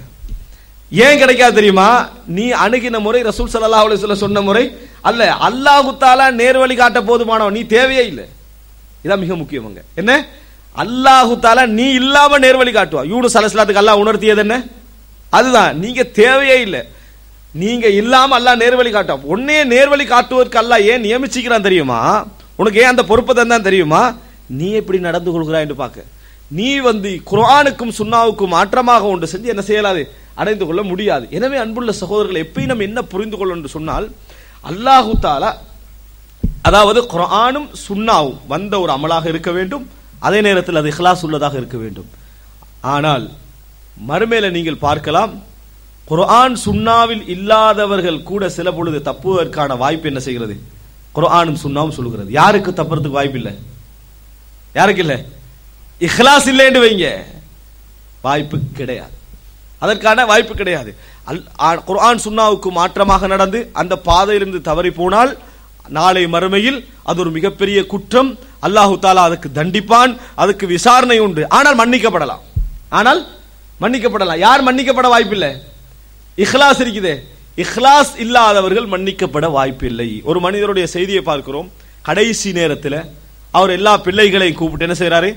ஏன் கிடைக்காது தெரியுமா நீ அணுகின முறை ரசூல் ஸல்லல்லாஹு அலைஹி வஸல்லம் சொன்ன முறை அல்ல அல்லாஹு தாலா நேர்வழி காட்ட போதுமானவன் நீ தேவையே இல்லை இதான் மிக முக்கியமாங்க என்ன அல்லாஹு தாலா நீ இல்லாம நேர்வழி காட்டுவான் யூனுஸ் அலைஹிஸ்ஸலாத்துக்கு அல்லாஹ் உணர்த்தியது என்ன அதுதான் நீங்க தேவையே இல்லை நீங்க இல்லாம அல்லாஹ் நேர்வழி காட்டும் உன்னையே நேர்வழி காட்டுவதற்கு அல்லாஹ் ஏன் நியமிச்சுக்கிறான் தெரியுமா உனக்கு ஏன் அந்த பொறுப்பு தான் தெரியுமா நீ எப்படி நடந்து கொள்கிறாய் என்று பார்க்க நீ வந்து குர்ஆனுக்கும் சுன்னாவுக்கும் மாற்றமாக ஒன்று செஞ்சு என்ன செய்யலாது அடைந்து கொள்ள முடியாது எனவே அன்புள்ள சகோதரர்கள் எப்பயும் நம்ம என்ன புரிந்து கொள்ள என்று சொன்னால் அல்லாஹு தாலா அதாவது குர்ஆனும் சுன்னாவும் வந்த ஒரு அமலாக இருக்க வேண்டும் அதே நேரத்தில் அது இஹ்லாஸ் உள்ளதாக இருக்க வேண்டும் ஆனால் மறுமையில நீங்கள் பார்க்கலாம் குர்ஆன் சுன்னாவில் இல்லாதவர்கள் கூட சில பொழுது தப்புவதற்கான வாய்ப்பு என்ன செய்கிறது குர்ஆனும் சுன்னாவும் சொல்லுகிறது யாருக்கு தப்புறதுக்கு வாய்ப்பு இல்லை யாருக்கு இல்லை இஹ்லாஸ் இல்லைன்னு வைங்க வாய்ப்பு கிடையாது அதற்கான வாய்ப்பு கிடையாது அல் ஆ- குர்ஆன் சுன்னாவுக்கு மாற்றமாக நடந்து அந்த பாதையிலிருந்து தவறி போனால் நாளை மறுமையில் அது ஒரு மிகப்பெரிய குற்றம் அல்லாஹு தாலா அதுக்கு தண்டிப்பான் அதுக்கு விசாரணை உண்டு ஆனால் மன்னிக்கப்படலாம் ஆனால் மன்னிக்கப்படலாம் யார் மன்னிக்கப்பட வாய்ப்பில்லை இஹ்லாஸ் இருக்குதே இஹ்லாஸ் இல்லாதவர்கள் மன்னிக்கப்பட வாய்ப்பில்லை ஒரு மனிதருடைய செய்தியை பார்க்கிறோம் கடைசி நேரத்தில் அவர் எல்லா பிள்ளைகளையும் கூப்பிட்டு என்ன செய்றாரு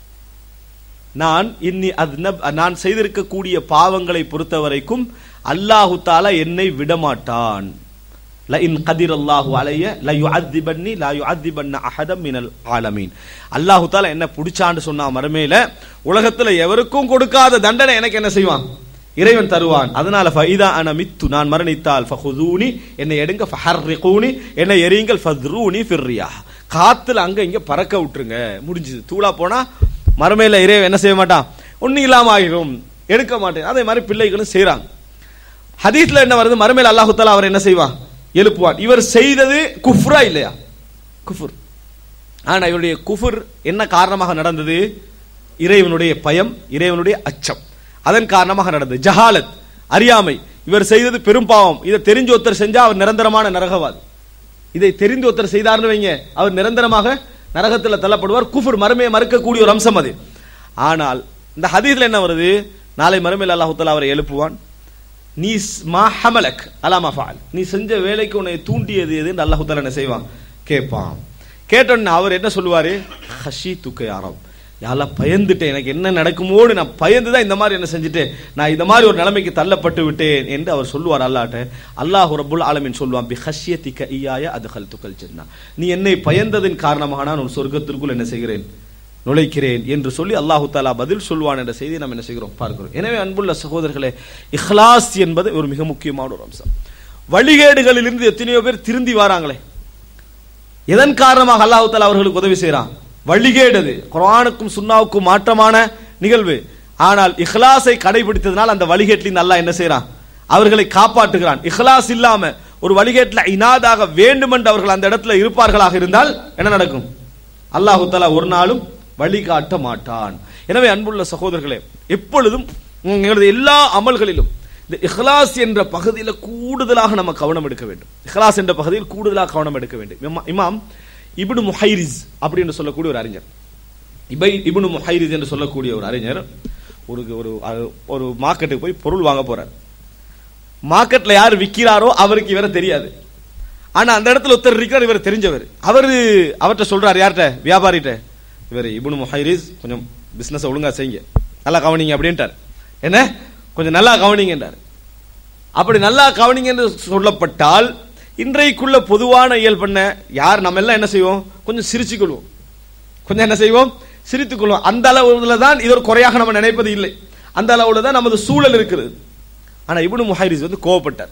நான் இன்னி அத்னப் நான் செய்திருக்கக்கூடிய பாவங்களை பொறுத்த வரைக்கும் அல்லாஹு தாலா என்னை விடமாட்டான் ல இன் கதிர் அல்லாஹு அலைய ல யுஅத்திபன்னி லா யுஅத்திபன்ன அஹதம் மினல் ஆலமீன் அல்லாஹு தாலா என்ன புடிச்சான்னு சொன்னா மறுமையில உலகத்துல எவருக்கும் கொடுக்காத தண்டனை எனக்கு என்ன செய்வான் இறைவன் தருவான் அதனால ஃபைதா அன மித்து நான் மரணித்தால் ஃபஹுதூனி என்னை எடுங்க ஃபஹர்ரிகூனி என்னை எரியுங்கள் ஃபத்ரூனி ஃபிர்ரியா காத்துல அங்க இங்க பறக்க விட்டுருங்க முடிஞ்சது தூளா போனா மறுமையில இறைவன் என்ன செய்ய மாட்டான் ஒன்னும் இல்லாம ஆகிரும் எடுக்க மாட்டேன் அதே மாதிரி பிள்ளைகளும் செய்றாங்க ஹதீஸ்ல என்ன வருது மறுமையில் அல்லாஹு தாலா அவர் என்ன செய்வான் எழுப்புவான் இவர் செய்தது குஃப்ரா இல்லையா குஃபுர் ஆனா இவருடைய குஃபுர் என்ன காரணமாக நடந்தது இறைவனுடைய பயம் இறைவனுடைய அச்சம் அதன் காரணமாக நடந்தது ஜஹாலத் அறியாமை இவர் செய்தது பெரும் பாவம் இதை தெரிஞ்சு ஒருத்தர் செஞ்சா அவர் நிரந்தரமான நரகவாதி இதை தெரிந்து ஒருத்தர் செய்தார்னு வைங்க அவர் நிரந்தரமாக நரகத்தில் தள்ளப்படுவார் குஃபுர் மறுமையை மறுக்கக்கூடிய ஒரு அம்சம் அது ஆனால் இந்த ஹதீஸ்ல என்ன வருது நாளை மறுமையில் அல்லாஹு தஆலா அவரை எழுப்புவான் நீ ஸ்- மா ஹமலக் அலாமா ஃபால் நீ செஞ்ச வேலைக்கு உன்னை தூண்டியது எதுன்னு அல்லாஹு தஆலா என்ன செய்வான் கேட்பான் கேட்டோன்னு அவர் என்ன சொல்லுவாரு ஹஷி துக்க யாரம் யாரெல்லாம் பயந்துட்டேன் எனக்கு என்ன நடக்குமோன்னு நான் பயந்து தான் இந்த மாதிரி என்ன செஞ்சுட்டேன் நான் இந்த மாதிரி ஒரு நிலைமைக்கு தள்ளப்பட்டு விட்டேன் என்று அவர் சொல்லுவார் அல்லாட்ட அல்லாஹ் ரப்புல் ஆலமீன் சொல்லுவான் பி ஹஷ்யத்திக ஈயாய அதுகல் துக்கல் ஜன்னா நீ என்னை பயந்ததின் காரணமாக நான் உன் சொர்க்கத்திற்குள் என்ன செய்கிறேன் நுழைக்கிறேன் என்று சொல்லி அல்லாஹு தாலா பதில் சொல்வான் என்ற செய்தியை நாம் என்ன செய்கிறோம் பார்க்கிறோம் எனவே அன்புள்ள சகோதரர்களே இஹ்லாஸ் என்பது ஒரு மிக முக்கியமான ஒரு அம்சம் வழிகேடுகளிலிருந்து எத்தனையோ பேர் திருந்தி வராங்களே எதன் காரணமாக அல்லாஹு தாலா அவர்களுக்கு உதவி செய்றான் வழிகேடு அது குர்ஆனுக்கும் சுன்னாவுக்கும் மாற்றமான நிகழ்வு ஆனால் இஹ்லாஸை கடைபிடித்ததனால் அந்த வழிகேட்டில் அல்லாஹ் என்ன செய்றான் அவர்களை காப்பாற்றுகிறான் இஹ்லாஸ் இல்லாம ஒரு வழிகேட்டில் இனாதாக வேண்டுமென்று அவர்கள் அந்த இடத்துல இருப்பார்களாக இருந்தால் என்ன நடக்கும் அல்லாஹு தஆலா ஒரு நாளும் வழிகாட்ட மாட்டான் எனவே அன்புள்ள சகோதரர்களே எப்பொழுதும் எங்களது எல்லா அமல்களிலும் இந்த இஹ்லாஸ் என்ற பகுதியில் கூடுதலாக நம்ம கவனம் எடுக்க வேண்டும் இஹ்லாஸ் என்ற பகுதியில் கூடுதலாக கவனம் எடுக்க வேண்டும் இமா- இமாம் இப்னு முஹைரிஸ் அப்படின்னு சொல்லக்கூடிய ஒரு அறிஞர் இபை இப்னு முஹைரிஸ் என்று சொல்லக்கூடிய ஒரு அறிஞர் ஒரு ஒரு ஒரு மார்க்கெட்டுக்கு போய் பொருள் வாங்க போறார் மார்க்கெட்ல யார் விக்கிறாரோ அவருக்கு இவரை தெரியாது ஆனா அந்த இடத்துல ஒருத்தர் இருக்கிறார் இவர் தெரிஞ்சவர் அவரு அவர்கிட்ட சொல்றாரு யார்கிட்ட வியாபாரிட்ட இவர் இப்னு முஹைரிஸ் கொஞ்சம் பிசினஸ் ஒழுங்கா செய்யுங்க நல்லா கவனிங்க அப்படின்ட்டார் என்ன கொஞ்சம் நல்லா கவனிங்கன்றார் அப்படி நல்லா கவனிங்க என்று சொல்லப்பட்டால் இன்றைக்குள்ள பொதுவான இயல்பண்ண யார் நம்ம எல்லாம் என்ன செய்வோம் கொஞ்சம் சிரிச்சுக்கொள்வோம் கொஞ்சம் என்ன செய்வோம் சிரித்துக் கொள்வோம் அந்த அளவுல தான் இது ஒரு குறையாக நம்ம நினைப்பது இல்லை அந்த அளவுல தான் நமது சூழல் இருக்கிறது ஆனா இப்னு முஹைரிஸ் வந்து கோவப்பட்டார்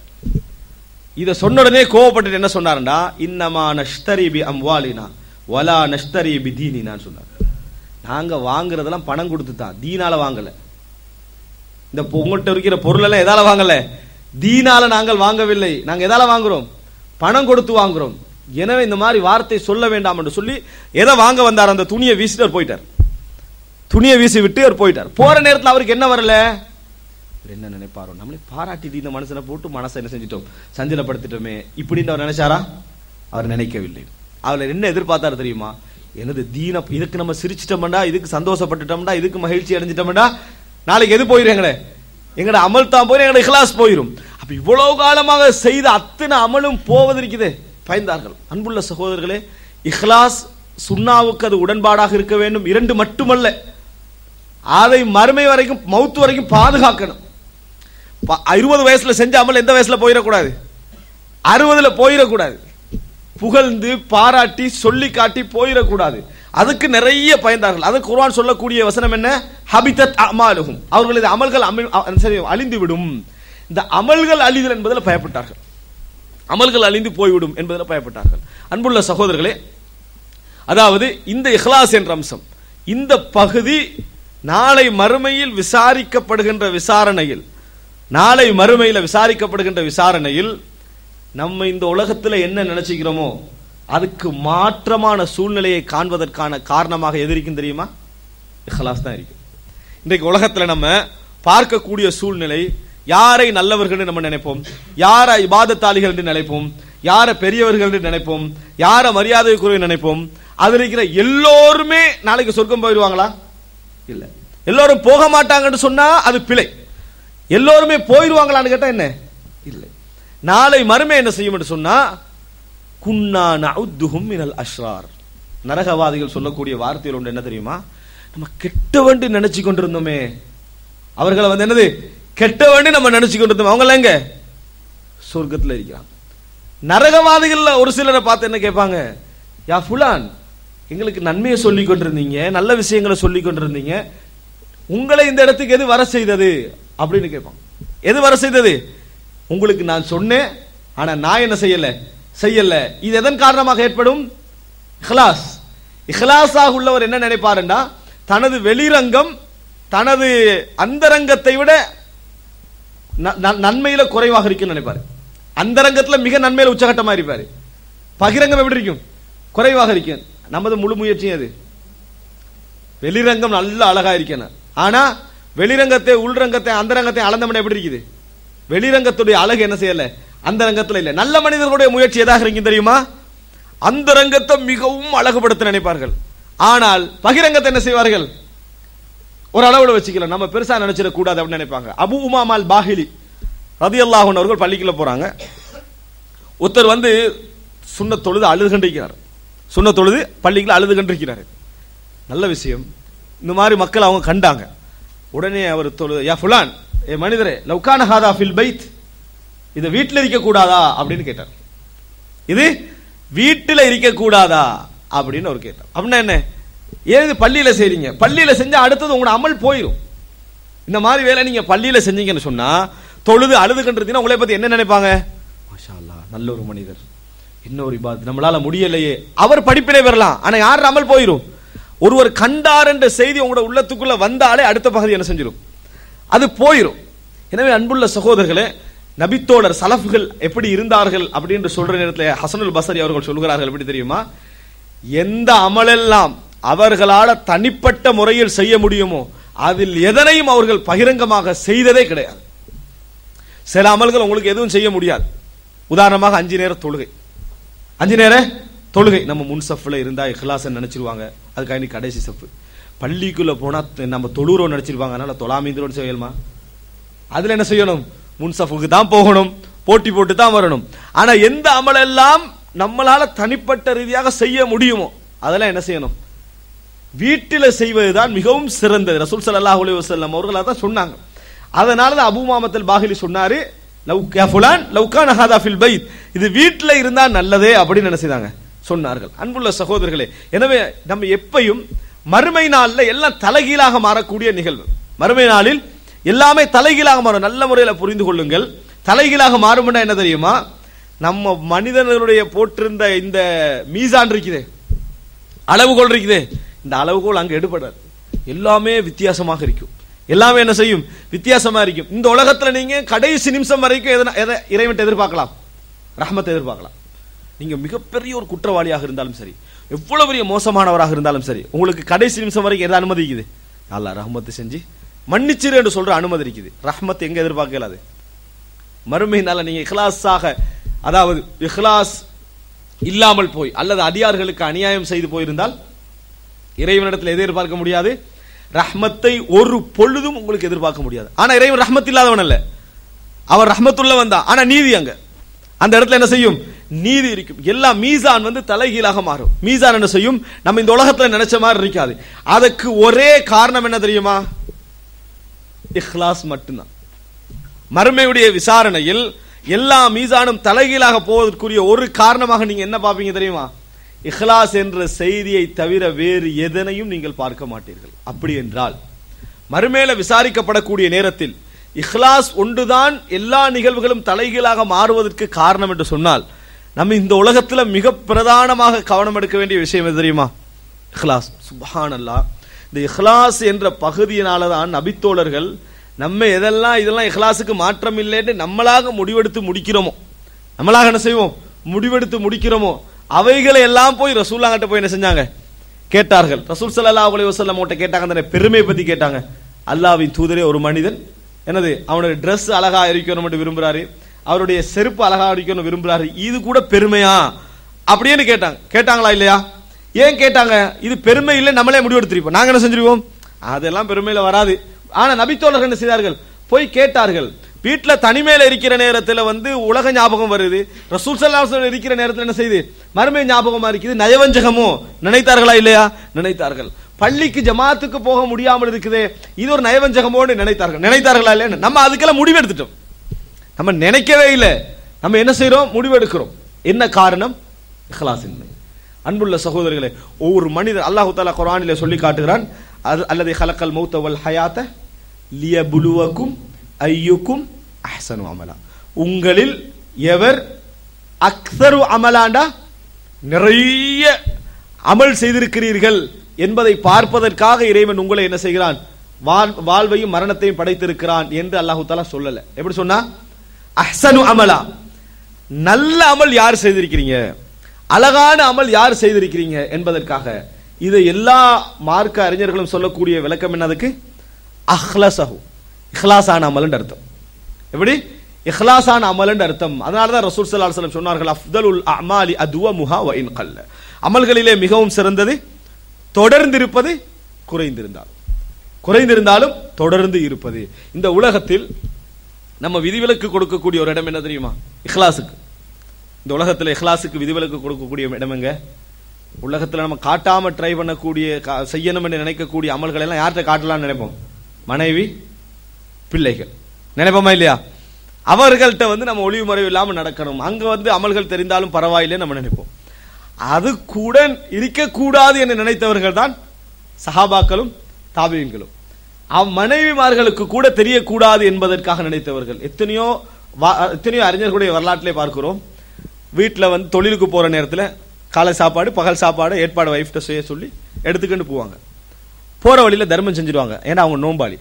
இத சொன்ன உடனே கோவப்பட்டு என்ன சொன்னாருன்னா இன்னமா நஷ்தரி பி அம்வாலினா வலா நஷ்தரி பி தீனினான்னு சொன்னார் நாங்க வாங்குறதெல்லாம் பணம் கொடுத்து தான் தீனால வாங்கல இந்த பொ- உங்கள்ட்ட இருக்கிற பொருள் எல்லாம் எதால வாங்கல தீனால நாங்கள் வாங்கவில்லை நாங்க எதால வாங்குறோம் பணம் கொடுத்து வாங்குறோம் எனவே இந்த மாதிரி வார்த்தை சொல்ல வேண்டாம் என்று சொல்லி எதை வாங்க வந்தார் அந்த துணியை வீசிட்டு அவர் போயிட்டார் துணியை வீசி விட்டு அவர் போயிட்டார் போற நேரத்துல அவருக்கு என்ன வரல இவர் என்ன நினைப்பாரோ நம்மளே பாராட்டிட்டு இந்த மனுஷனை போட்டு மனசை என்ன செஞ்சிட்டோம் சஞ்சலப்படுத்திட்டோமே இப்படின்னு அவர் நினைச்சாரா அவர் நினைக்கவில்லை அவர் என்ன எதிர்பார்த்தாரு தெரியுமா எனது தீன இதுக்கு நம்ம சிரிச்சிட்டோம்டா இதுக்கு சந்தோஷப்பட்டுட்டோம்டா இதுக்கு மகிழ்ச்சி அடைஞ்சிட்டோம்டா நாளைக்கு எது போயிரும் எங்கட எங்கட அமல் தான் போயிரும் எங்கட இஹ்லாஸ் போயிரும் அப்ப இவ்வளவு காலமாக செய்த அத்தனை அமலும் போவது இருக்குதே பயந்தார்கள் அன்புள்ள சகோதரர்களே இஹ்லாஸ் சுன்னாவுக்கு அது உடன்பாடாக இருக்க வேண்டும் இரண்டு மட்டுமல்ல அதை மறுமை வரைக்கும் மௌத்து வரைக்கும் பாதுகாக்கணும் ப- இருபது வயசுல செஞ்ச அமல் எந்த வயசுல போயிடக்கூடாது அறுபதுல போயிடக்கூடாது புகழ்ந்து பாராட்டி சொல்லி காட்டி போயிடக்கூடாது அதுக்கு நிறைய பயந்தார்கள் அது குர்ஆன் சொல்லக்கூடிய வசனம் என்ன ஹபிதத் அமாலுகும் அவர்களது அமல்கள் அமி- அ- சரி, அழிந்து விடும் இந்த அமல்கள் அழிதல் என்பதில் பயப்பட்டார்கள் அமல்கள் அழிந்து போய்விடும் என்பதில் பயப்பட்டார்கள் அன்புள்ள சகோதரர்களே அதாவது இந்த இஹ்லாஸ் என்ற அம்சம் இந்த பகுதி நாளை மறுமையில் விசாரிக்கப்படுகின்ற விசாரணையில் நாளை மறுமையில விசாரிக்கப்படுகின்ற விசாரணையில் நம்ம இந்த உலகத்துல என்ன நினைச்சுக்கிறோமோ அதுக்கு மாற்றமான சூழ்நிலையை காண்பதற்கான காரணமாக எது இருக்கும் தெரியுமா இஹ்லாஸ் தான் இருக்கு இன்றைக்கு உலகத்துல நம்ம பார்க்கக்கூடிய சூழ்நிலை யாரை நல்லவர்கள் நம்ம நினைப்போம் யாரை இபாதத்தாளிகள் என்று நினைப்போம் யாரை பெரியவர்கள் என்று நினைப்போம் யாரை மரியாதைக்குரிய நினைப்போம் அதுல இருக்கிற எல்லோருமே நாளைக்கு சொர்க்கம் போயிடுவாங்களா இல்ல எல்லோரும் போக மாட்டாங்கன்னு சொன்னா அது பிழை எல்லோருமே போயிடுவாங்களான்னு கேட்டா என்ன இல்லை நாளை மறுமை என்ன செய்யும் என்று சொன்னா குன்னா நவுத்துஹும் மினல் அஷ்ரார் நரகவாதிகள் சொல்லக்கூடிய வார்த்தையில் ஒன்று என்ன தெரியுமா நம்ம கெட்ட வேண்டி நினைச்சு கொண்டிருந்தோமே அவர்களை வந்து என்னது கெட்ட வேண்டி நம்ம நினைச்சு கொண்டிருந்தோம் அவங்க எல்லாம் எங்க சொர்க்கத்துல இருக்கிறாங்க நரகவாதிகள்ல ஒரு சிலரை பார்த்து என்ன கேட்பாங்க யா ஃபுலான் எங்களுக்கு நன்மையை சொல்லி கொண்டிருந்தீங்க நல்ல விஷயங்களை சொல்லி கொண்டிருந்தீங்க உங்களை இந்த இடத்துக்கு எது வர செய்தது அப்படின்னு கேட்பான் எது வர செய்தது உங்களுக்கு நான் சொன்னேன் ஆனா நான் என்ன செய்யல செய்யல இது எதன் காரணமாக ஏற்படும் இஹ்லாஸ் இஹ்லாஸாக உள்ளவர் என்ன நினைப்பாருண்டா தனது வெளிரங்கம் தனது அந்தரங்கத்தை விட ந- ந- நன்மையில குறைவாக இருக்குன்னு நினைப்பாரு அந்தரங்கத்துல மிக நன்மையில உச்சகட்டமா இருப்பாரு பகிரங்கம் எப்படி இருக்கும் குறைவாக இருக்கும் நமது முழு முயற்சியும் அது வெளிரங்கம் நல்ல அழகா இருக்கணும் ஆனா வெளிரங்கத்தை உள்ரங்கத்தை அந்தரங்கத்தை அளந்தமன எப்படி இருக்குது வெளிரங்கத்துடைய அழகு என்ன செய்யல அந்த ரங்கத்துல இல்ல நல்ல மனிதர்களுடைய முயற்சி எதாக இருக்கும் தெரியுமா அந்த ரங்கத்தை மிகவும் அழகுபடுத்த நினைப்பார்கள் ஆனால் பகிரங்கத்தை என்ன செய்வார்கள் ஒரு அளவுல வச்சுக்கலாம் நம்ம பெருசா நினைச்சிட கூடாது அப்படின்னு நினைப்பாங்க அபு உமாமால் பாஹிலி ரதி அவர்கள் பள்ளிக்குள்ள போறாங்க ஒருத்தர் வந்து சுண்ண தொழுது அழுது கண்டிருக்கிறார் சுண்ண தொழுது பள்ளிக்குள்ள அழுது கண்டிருக்கிறார் நல்ல விஷயம் இந்த மாதிரி மக்கள் அவங்க கண்டாங்க உடனே அவர் தொழுது யா ஃபுலான் ஏ மனிதரே லவ்கான ஹாதா ஃபில் பைத் இதை வீட்டில் இருக்க கூடாதா அப்படின்னு கேட்டார் இது வீட்டில் இருக்க கூடாதா அப்படின்னு அவர் கேட்டார் அப்படின்னா என்ன ஏன் இது பள்ளியில செய்றீங்க பள்ளியில செஞ்சா அடுத்தது உங்களோட அமல் போயிடும் இந்த மாதிரி வேலை நீங்க பள்ளியில செஞ்சீங்கன்னு சொன்னா தொழுது அழுது கண்டிருந்தீங்கன்னா உங்களை பத்தி என்ன நினைப்பாங்க மாஷா அல்லாஹ் நல்ல ஒரு மனிதர் என்ன ஒரு இபாத் நம்மளால முடியலையே அவர் படிப்பினை பெறலாம் ஆனா யார் அமல் போயிடும் ஒருவர் கண்டார் என்ற செய்தி உங்களோட உள்ளத்துக்குள்ள வந்தாலே அடுத்த பகுதி என்ன செஞ்சிடும் அது போயிடும் எனவே அன்புள்ள சகோதரர்களே நபித்தோழர் சலஃப்கள் எப்படி இருந்தார்கள் அப்படின்னு சொல்ற நேரத்தில் ஹசனுல் பசரி அவர்கள் சொல்கிறார்கள் எப்படி தெரியுமா எந்த அமலெல்லாம் அவர்களால தனிப்பட்ட முறையில் செய்ய முடியுமோ அதில் எதனையும் அவர்கள் பகிரங்கமாக செய்ததே கிடையாது சில அமல்கள் உங்களுக்கு எதுவும் செய்ய முடியாது உதாரணமாக அஞ்சு நேர தொழுகை அஞ்சு நேர தொழுகை நம்ம முன் சஃப்ல இருந்தா இஹ்லாசன் நினைச்சிருவாங்க அதுக்காக நீ கடைசி சஃப் பள்ளிக்குள்ள போனா நம்ம தொழுறோம் நினைச்சிருவாங்க அதனால தொழாமீந்திரோடு செய்யலுமா அதுல என்ன செய்யணும் முன் சஃபுக்கு தான் போகணும் போட்டி போட்டு தான் வரணும் ஆனா எந்த அமலெல்லாம் நம்மளால தனிப்பட்ட ரீதியாக செய்ய முடியுமோ அதெல்லாம் என்ன செய்யணும் வீட்டில செய்வதுதான் மிகவும் சிறந்தது ரசூல் ஸல்லல்லாஹு அலைஹி வஸல்லம் அவர்கள் அதான் சொன்னாங்க அதனால தான் அபூ மாமத்தல் பாகிலி சொன்னாரு லவ் யா ஃபுலான் லவ் கான ஹாதா ஃபில் பைத் இது வீட்டில இருந்தா நல்லதே அப்படின்னு என்ன செய்தாங்க சொன்னார்கள் அன்புள்ள சகோதரர்களே எனவே நம்ம எப்பையும் மறுமை நாள்ல எல்லாம் தலைகீழாக மாறக்கூடிய நிகழ்வு மறுமை நாளில் எல்லாமே தலைகீழாக மாறும் நல்ல முறையில் புரிந்து கொள்ளுங்கள் தலைகீழாக மாறும்னா என்ன தெரியுமா நம்ம மனிதனுடைய போட்டிருந்த இந்த மீசான் இருக்குதே அளவுகோல் இருக்குதே இந்த அளவுகோல் அங்க எடுபடாது எல்லாமே வித்தியாசமாக இருக்கும் எல்லாமே என்ன செய்யும் வித்தியாசமா இருக்கும் இந்த உலகத்துல நீங்க கடைசி நிமிஷம் வரைக்கும் எதன- எதை இறைவன் எதிர்பார்க்கலாம் ரஹ்மத்தை எதிர்பார்க்கலாம் நீங்க மிகப்பெரிய ஒரு குற்றவாளியாக இருந்தாலும் சரி எவ்வளவு பெரிய மோசமானவராக இருந்தாலும் சரி உங்களுக்கு கடைசி நிமிஷம் வரைக்கும் எதை அனுமதி இருக்குது அல்லாஹ் ரஹ்மத்து செஞ்சு மன்னிச்சிரு என்று சொல்ற அனுமதி இருக்குது ரஹ்மத் எங்க எதிர்பார்க்கலாது மறுமையினால நீங்க இஹ்லாஸாக அதாவது இஹ்லாஸ் இல்லாமல் போய் அல்லது அடியார்களுக்கு அநியாயம் செய்து போயிருந்தால் இறைவனிடத்தில் எதை எதிர்பார்க்க முடியாது ரஹ்மத்தை ஒரு பொழுதும் உங்களுக்கு எதிர்பார்க்க முடியாது ஆனா இறைவன் ரஹ்மத் இல்லாதவன் அல்ல அவர் ரஹ்மத்துள்ளவன் தான் ஆனா நீதி அங்க அந்த இடத்துல என்ன செய்யும் நீதி இருக்கும் எல்லா மீசான் வந்து தலைகீழாக மாறும் மீசான் என்ன செய்யும் நம்ம இந்த உலகத்துல நினைச்ச மாதிரி இருக்காது அதுக்கு ஒரே காரணம் என்ன தெரியுமா இஹ்லாஸ் மட்டும்தான் மறுமையுடைய விசாரணையில் எல்லா மீசானும் தலைகீழாக போவதற்குரிய ஒரு காரணமாக நீங்க என்ன பார்ப்பீங்க தெரியுமா இஹ்லாஸ் என்ற செய்தியை தவிர வேறு எதனையும் நீங்கள் பார்க்க மாட்டீர்கள் அப்படி என்றால் மறுமேல விசாரிக்கப்படக்கூடிய நேரத்தில் இஹ்லாஸ் ஒன்றுதான் எல்லா நிகழ்வுகளும் தலைகீழாக மாறுவதற்கு காரணம் என்று சொன்னால் நம்ம இந்த உலகத்துல மிக பிரதானமாக கவனம் எடுக்க வேண்டிய விஷயம் எது தெரியுமா இஹ்லாஸ் சுபஹானல்லாஹ் இந்த இஹ்லாஸ் என்ற பகுதியினால தான் நபித்தோழர்கள் நம்ம எதெல்லாம் இதெல்லாம் இஹ்லாஸுக்கு மாற்றம் இல்லைன்னு நம்மளாக முடிவெடுத்து முடிக்கிறோமோ நம்மளாக என்ன செய்வோம் முடிவெடுத்து முடிக்கிறோமோ அவைகளை எல்லாம் போய் ரசூல்லாங்கிட்ட போய் என்ன செஞ்சாங்க கேட்டார்கள் ரசூல் ஸல்லல்லாஹு அலைஹி வஸல்லம் கிட்ட கேட்டாங்க அந்த பெருமையை பத்தி கேட்டாங்க அல்லாஹ்வின் தூதரே ஒரு மனிதன் என்னது அவனுடைய Dress அழகா இருக்கணும் என்று விரும்புறாரு அவருடைய செருப்பு அழகா இருக்கணும் விரும்புறாரு இது கூட பெருமையா அப்படின்னு கேட்டாங்க கேட்டாங்களா இல்லையா ஏன் கேட்டாங்க இது பெருமை இல்லை நம்மளே முடிவெடுத்திருப்போம் நாங்க என்ன செஞ்சிருவோம் அதெல்லாம் பெருமையில வராது ஆனா நபித்தோழர்கள் என்ன செய்தார்கள் போய் கேட்டார்கள் வீட்டுல தனிமையில இருக்கிற நேரத்துல வந்து உலக ஞாபகம் வருது ரசூல் ஸல்லல்லாஹு அலைஹி வஸல்லம் இருக்கிற நேரத்துல என்ன செய்யுது மறுமை ஞாபகமா இருக்குது நயவஞ்சகமோ நினைத்தார்களா இல்லையா நினைத்தார்கள் பள்ளிக்கு ஜமாத்துக்கு போக முடியாமல் இருக்குதே இது ஒரு நயவஞ்சகமோன்னு நினைத்தார்கள் நினைத்தார்களா இல்லையா நம்ம அதுக்கெல்லாம் முடிவெடுத்துட்டோம் நம்ம நினைக்கவே இல்லை நம்ம என்ன செய்றோம் முடிவெடுக்கிறோம் என்ன காரணம் இஹ்லாஸ் இன்மை அன்புள்ள சகோதரர்களே ஒவ்வொரு மனிதர் அல்லாஹு தாலா குர்ஆனிலே சொல்லி காட்டுகிறான் அது அல்லது ஹலக்கல் மௌத்த வல் ஹயாத்த லியபுலுவக்கும் ஐயுக்கும் அஹ்சனு அமலா உங்களில் எவர் அக்ஸரு அமலாண்டா நிறைய அமல் செய்திருக்கிறீர்கள் என்பதை பார்ப்பதற்காக இறைவன் உங்களை என்ன செய்கிறான் வாழ்- வாழ்வையும் மரணத்தையும் படைத்திருக்கிறான் என்று அல்லாஹு தாலா சொல்லல எப்படி சொன்னா அஹ்சனு அமலா நல்ல அமல் யார் செய்திருக்கிறீங்க அழகான அமல் யார் செய்திருக்கிறீங்க என்பதற்காக இதை எல்லா மார்க்க அறிஞர்களும் சொல்லக்கூடிய விளக்கம் என்னதுக்கு அஹ்லசஹு இஹ்லாஸான அமல்னு அர்த்தம் எப்படி இஹ்லாஸான அமல்னு அர்த்தம் அதனால தான் ரசூல் ஸல்லல்லாஹு அலைஹி வஸல்லம் சொன்னார்கள் அஃதலுல் அமாலி அதுவமுஹா வ இன் கல்ல அமல்களிலே மிகவும் சிறந்தது தொடர்ந்து இருப்பது குறைந்திருந்தால் குறைந்திருந்தாலும் தொடர்ந்து இருப்பது இந்த உலகத்தில் நம்ம விதிவிலக்கு கொடுக்கக்கூடிய ஒரு இடம் என்ன தெரியுமா இஹ்லாஸுக்கு இந்த உலகத்துல இஹ்லாஸுக்கு விதிவிலக்கு கொடுக்கக்கூடிய இடம் எங்க உலகத்துல நம்ம காட்டாம ட்ரை பண்ணக்கூடிய கா- செய்யணும் என்று நினைக்கக்கூடிய அமல்கள் எல்லாம் யார்கிட்ட காட்டலாம்னு நினைப்போம் மனைவி பிள்ளைகள் நினைப்போமா இல்லையா அவர்கள்ட்ட வந்து நம்ம ஒளிவு மறைவு இல்லாம நடக்கணும் அங்க வந்து அமல்கள் தெரிந்தாலும் பரவாயில்லை நம்ம நினைப்போம் அது கூட இருக்கக்கூடாது என்று நினைத்தவர்கள் தான் சஹாபாக்களும் தாபியன்களும் அவ் மனைவிமார்களுக்கு கூட தெரியக்கூடாது என்பதற்காக நினைத்தவர்கள் எத்தனையோ வா- எத்தனையோ அறிஞர்களுடைய வரலாற்றிலே பார்க்கிறோம் வீட்டில் வந்து தொழிலுக்கு போற நேரத்தில் காலை சாப்பாடு பகல் சாப்பாடு ஏற்பாடு வைஃப்ட்ட செய்ய சொல்லி எடுத்துக்கிட்டு போவாங்க போற வழியில தர்மம் செஞ்சிருவாங்க ஏன்னா அவங்க நோம்பாளி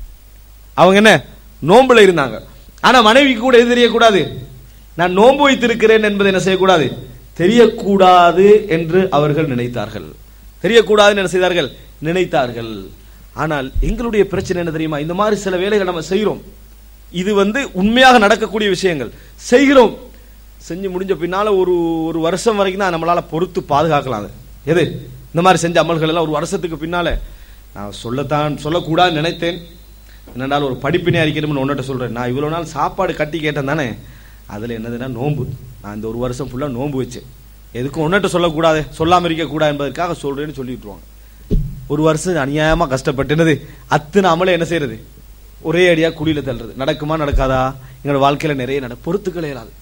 அவங்க என்ன நோம்புல இருந்தாங்க ஆனா மனைவிக்கு கூட எது தெரியக்கூடாது நான் நோன்பு வைத்திருக்கிறேன் என்பதை என்ன செய்யக்கூடாது தெரியக்கூடாது என்று அவர்கள் நினைத்தார்கள் தெரியக்கூடாதுன்னு என்ன செய்தார்கள் நினைத்தார்கள் ஆனால் எங்களுடைய பிரச்சனை என்ன தெரியுமா இந்த மாதிரி சில வேலைகள் நம்ம செய்கிறோம் இது வந்து உண்மையாக நடக்கக்கூடிய விஷயங்கள் செய்கிறோம் செஞ்சு முடிஞ்ச பின்னால ஒரு ஒரு வருஷம் வரைக்கும் தான் நம்மளால பொறுத்து பாதுகாக்கலாம் அது எது இந்த மாதிரி செஞ்ச அமல்கள் எல்லாம் ஒரு வருஷத்துக்கு பின்னால நான் சொல்லத்தான் சொல்லக்கூடாதுன்னு நினைத்தேன் என்னடால் ஒரு படிப்பினை அறிக்கணும்னு உன்னிட்ட சொல்றேன் நான் இவ்வளவு நாள் சாப்பாடு கட்டி கேட்டேன் தானே அதுல என்னதுன்னா நோன்பு நான் இந்த ஒரு வருஷம் ஃபுல்லா நோன்பு வச்சேன் எதுக்கும் உன்னிட்ட சொல்லக்கூடாது சொல்லாம இருக்க கூடாது என்பதற்காக சொல்றேன்னு சொல்லி விட்டுருவாங்க ஒரு வருஷம் அநியாயமா கஷ்டப்பட்டுனது அத்தனை அமலை என்ன செய்யறது ஒரே அடியா குழியில தள்ளுறது நடக்குமா நடக்காதா எங்களோட வாழ்க்கையில நிறைய நட பொறுத்துக்களே இயலாது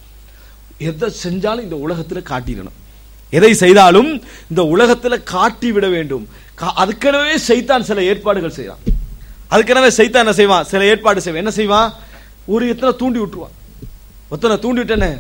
எதை செஞ்சாலும் இந்த உலகத்துல காட்டிடணும் எதை செய்தாலும் இந்த உலகத்துல காட்டி விட வேண்டும் கா- அதுக்கெனவே சைத்தான் சில ஏற்பாடுகள் செய்யறான் அதுக்கெனவே சைத்தான் என்ன செய்வான் சில ஏற்பாடு செய்வான் என்ன செய்வான் ஒரு எத்தனை தூண்டி விட்டுருவான் ஒத்தனை தூண்டி விட்டனே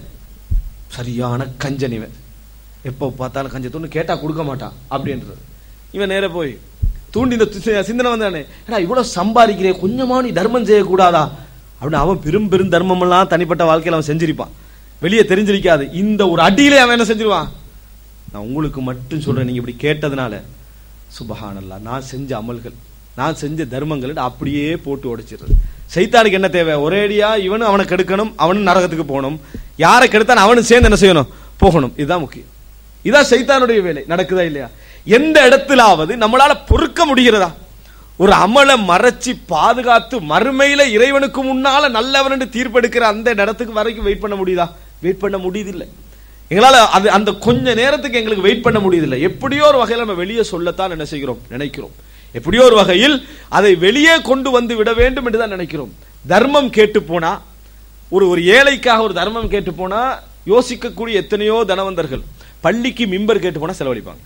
சரியான கஞ்சன் இவன் எப்போ பார்த்தாலும் கஞ்ச தூண்டு கேட்டா கொடுக்க மாட்டான் அப்படின்றது இவன் நேரா போய் தூண்டி இந்த சி- சிந்தனை வந்தானே ஏன்னா இவ்வளவு சம்பாதிக்கிறே கொஞ்சமா நீ தர்மம் செய்யக்கூடாதா அப்படின்னு அவன் பெரும் பெரும் தர்மம் எல்லாம் தனிப்பட்ட வாழ்க்கையில அவன் செஞ்சிருப்பான் வெளியே தெரிஞ்சிருக்காது இந்த ஒரு அடியிலே அவன் என்ன செஞ்சிருவான் நான் உங்களுக்கு மட்டும் சொல்றேன் நீங்க இப்படி கேட்டதுனால சுபஹானல்லா நான் செஞ்ச அமல்கள் நான் செஞ்ச தர்மங்கள் அப்படியே போட்டு உடைச்சிடுறது சைத்தானுக்கு என்ன தேவை ஒரேடியா இவனும் அவனை கெடுக்கணும் அவனும் நரகத்துக்கு போகணும் யாரை கெடுத்தான் அவனும் சேர்ந்து என்ன செய்யணும் போகணும் இதுதான் முக்கியம் இதான் சைத்தானுடைய வேலை நடக்குதா இல்லையா எந்த இடத்திலாவது நம்மளால பொறுக்க முடிகிறதா ஒரு அமலை மறைச்சு பாதுகாத்து மறுமையில இறைவனுக்கு முன்னால நல்லவன் என்று தீர்ப்பெடுக்கிற அந்த இடத்துக்கு வரைக்கும் வெயிட் பண்ண முடியுதா வெயிட் பண்ண முடியுதில்லை எங்களால அது அந்த கொஞ்ச நேரத்துக்கு எங்களுக்கு வெயிட் பண்ண முடியுதில்லை எப்படியோ ஒரு வகையில் நம்ம வெளியே சொல்லத்தான் என்ன செய்கிறோம் நினைக்கிறோம் எப்படியோ ஒரு வகையில் அதை வெளியே கொண்டு வந்து விட வேண்டும் என்று தான் நினைக்கிறோம் தர்மம் கேட்டு போனா ஒரு ஒரு ஏழைக்காக ஒரு தர்மம் கேட்டு போனா யோசிக்கக்கூடிய எத்தனையோ தனவந்தர்கள் பள்ளிக்கு மிம்பர் கேட்டு போனா செலவழிப்பாங்க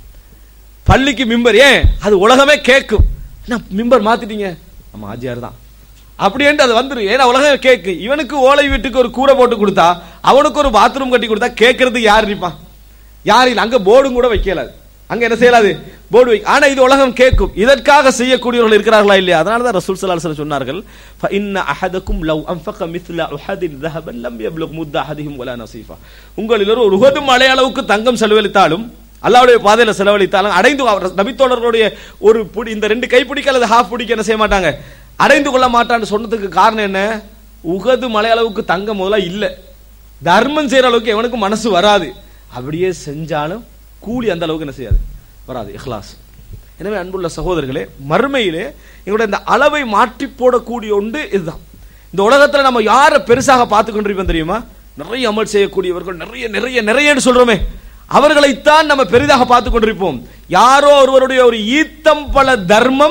பள்ளிக்கு மிம்பர் ஏன் அது உலகமே கேட்கும் என்ன மிம்பர் மாத்திட்டீங்க நம்ம ஆஜியார் தான் அப்படின்ட்டு அது வந்துரும் ஏன்னா உலகம் கேக்கு இவனுக்கு ஓலை வீட்டுக்கு ஒரு கூரை போட்டு கொடுத்தா அவனுக்கு ஒரு பாத்ரூம் கட்டி கொடுத்தா கேட்கறதுக்கு யார் இருப்பான் யார் இல்லை அங்க போர்டும் கூட வைக்கலாது அங்க என்ன செய்யலாது போர்டு வை ஆனா இது உலகம் கேட்கும் இதற்காக செய்யக்கூடியவர்கள் இருக்கிறார்களா இல்லையா அதனால தான் ரசூல் ஸல்லல்லாஹு அலைஹி வஸல்லம் சொன்னார்கள் فإن أحدكم لو أنفق مثل أحد ذهبا لم يبلغ مد أحدهم ولا نصيفا உங்களில் ஒரு உகது மலை அளவுக்கு தங்கம் செலவழித்தாலும் அல்லாஹ்வுடைய பாதையில செலவழித்தாலும் அடைந்து அவர் நபித்தோழர்களுடைய ஒரு புடி இந்த ரெண்டு கைப்பிடிக்கு அல்லது ஹாஃப் பிடிக்க என்ன செய்ய மாட்டாங்க அடைந்து கொள்ள மாட்டான்னு சொன்னதுக்கு காரணம் என்ன உகது மலை அளவுக்கு தங்கம் முதல்ல இல்ல தர்மம் செய்யற அளவுக்கு எவனுக்கும் மனசு வராது அப்படியே செஞ்சாலும் கூலி அந்த அளவுக்கு என்ன செய்யாது வராது இஹ்லாஸ் எனவே அன்புள்ள சகோதரர்களே மறுமையிலே எங்களுடைய இந்த அளவை மாற்றி போடக்கூடிய ஒன்று இதுதான் இந்த உலகத்துல நம்ம யாரை பெருசாக பார்த்து கொண்டிருப்போம் தெரியுமா நிறைய அமல் செய்யக்கூடியவர்கள் நிறைய நிறைய நிறையன்னு சொல்றோமே அவர்களைத்தான் நம்ம பெரிதாக பார்த்து கொண்டிருப்போம் யாரோ ஒருவருடைய ஒரு ஈத்தம் பல தர்மம்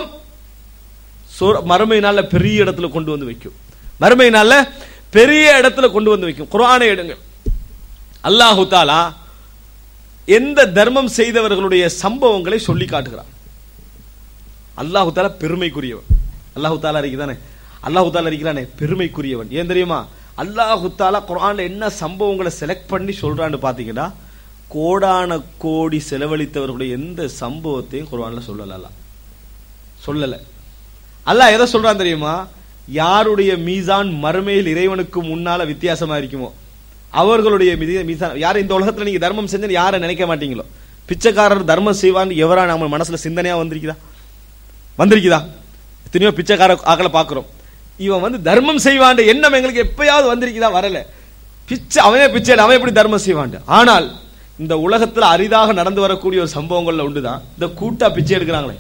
சொர- மறுமை நாள்ல பெரிய இடத்துல கொண்டு வந்து வைக்கும் மறுமை நாள்ல பெரிய இடத்துல கொண்டு வந்து வைக்கும் குர்ஆனை எடுங்க அல்லாஹு தாலா எந்த தர்மம் செய்தவர்களுடைய சம்பவங்களை சொல்லி காட்டுகிறான் அல்லாஹு தாலா பெருமைக்குரியவன் அல்லாஹு தாலா இருக்குதானே அல்லாஹு தாலா இருக்கிறானே பெருமைக்குரியவன் ஏன் தெரியுமா அல்லாஹு தாலா குர்ஆன்ல என்ன சம்பவங்களை செலக்ட் பண்ணி சொல்றான்னு பாத்தீங்கன்னா கோடான கோடி செலவழித்தவர்களுடைய எந்த சம்பவத்தையும் குர்ஆன்ல சொல்லல அல்லாஹ். சொல்லல அல்லாஹ் எதை சொல்றான் தெரியுமா யாருடைய மீசான் மறுமையில் இறைவனுக்கு முன்னால வித்தியாசமா இருக்குமோ அவர்களுடைய மீதி- மீசான் யார் இந்த உலகத்துல நீங்க தர்மம் செஞ்சு யாரை நினைக்க மாட்டீங்களோ பிச்சைக்காரர் தர்மம் செய்வான்னு எவரா நம்ம மனசுல சிந்தனையா வந்திருக்குதா வந்திருக்குதா எத்தனையோ பிச்சைக்கார ஆக்களை பாக்குறோம் இவன் வந்து தர்மம் செய்வான் எண்ணம் எங்களுக்கு எப்பயாவது வந்திருக்குதா வரல பிச்சை அவனே பிச்சை எடு, அவன் எப்படி தர்மம் செய்வான் ஆனால் இந்த உலகத்துல அரிதாக நடந்து வரக்கூடிய ஒரு சம்பவங்கள்ல உண்டுதான் இந்த கூட்டா பிச்சை எடுக்கிறாங்களே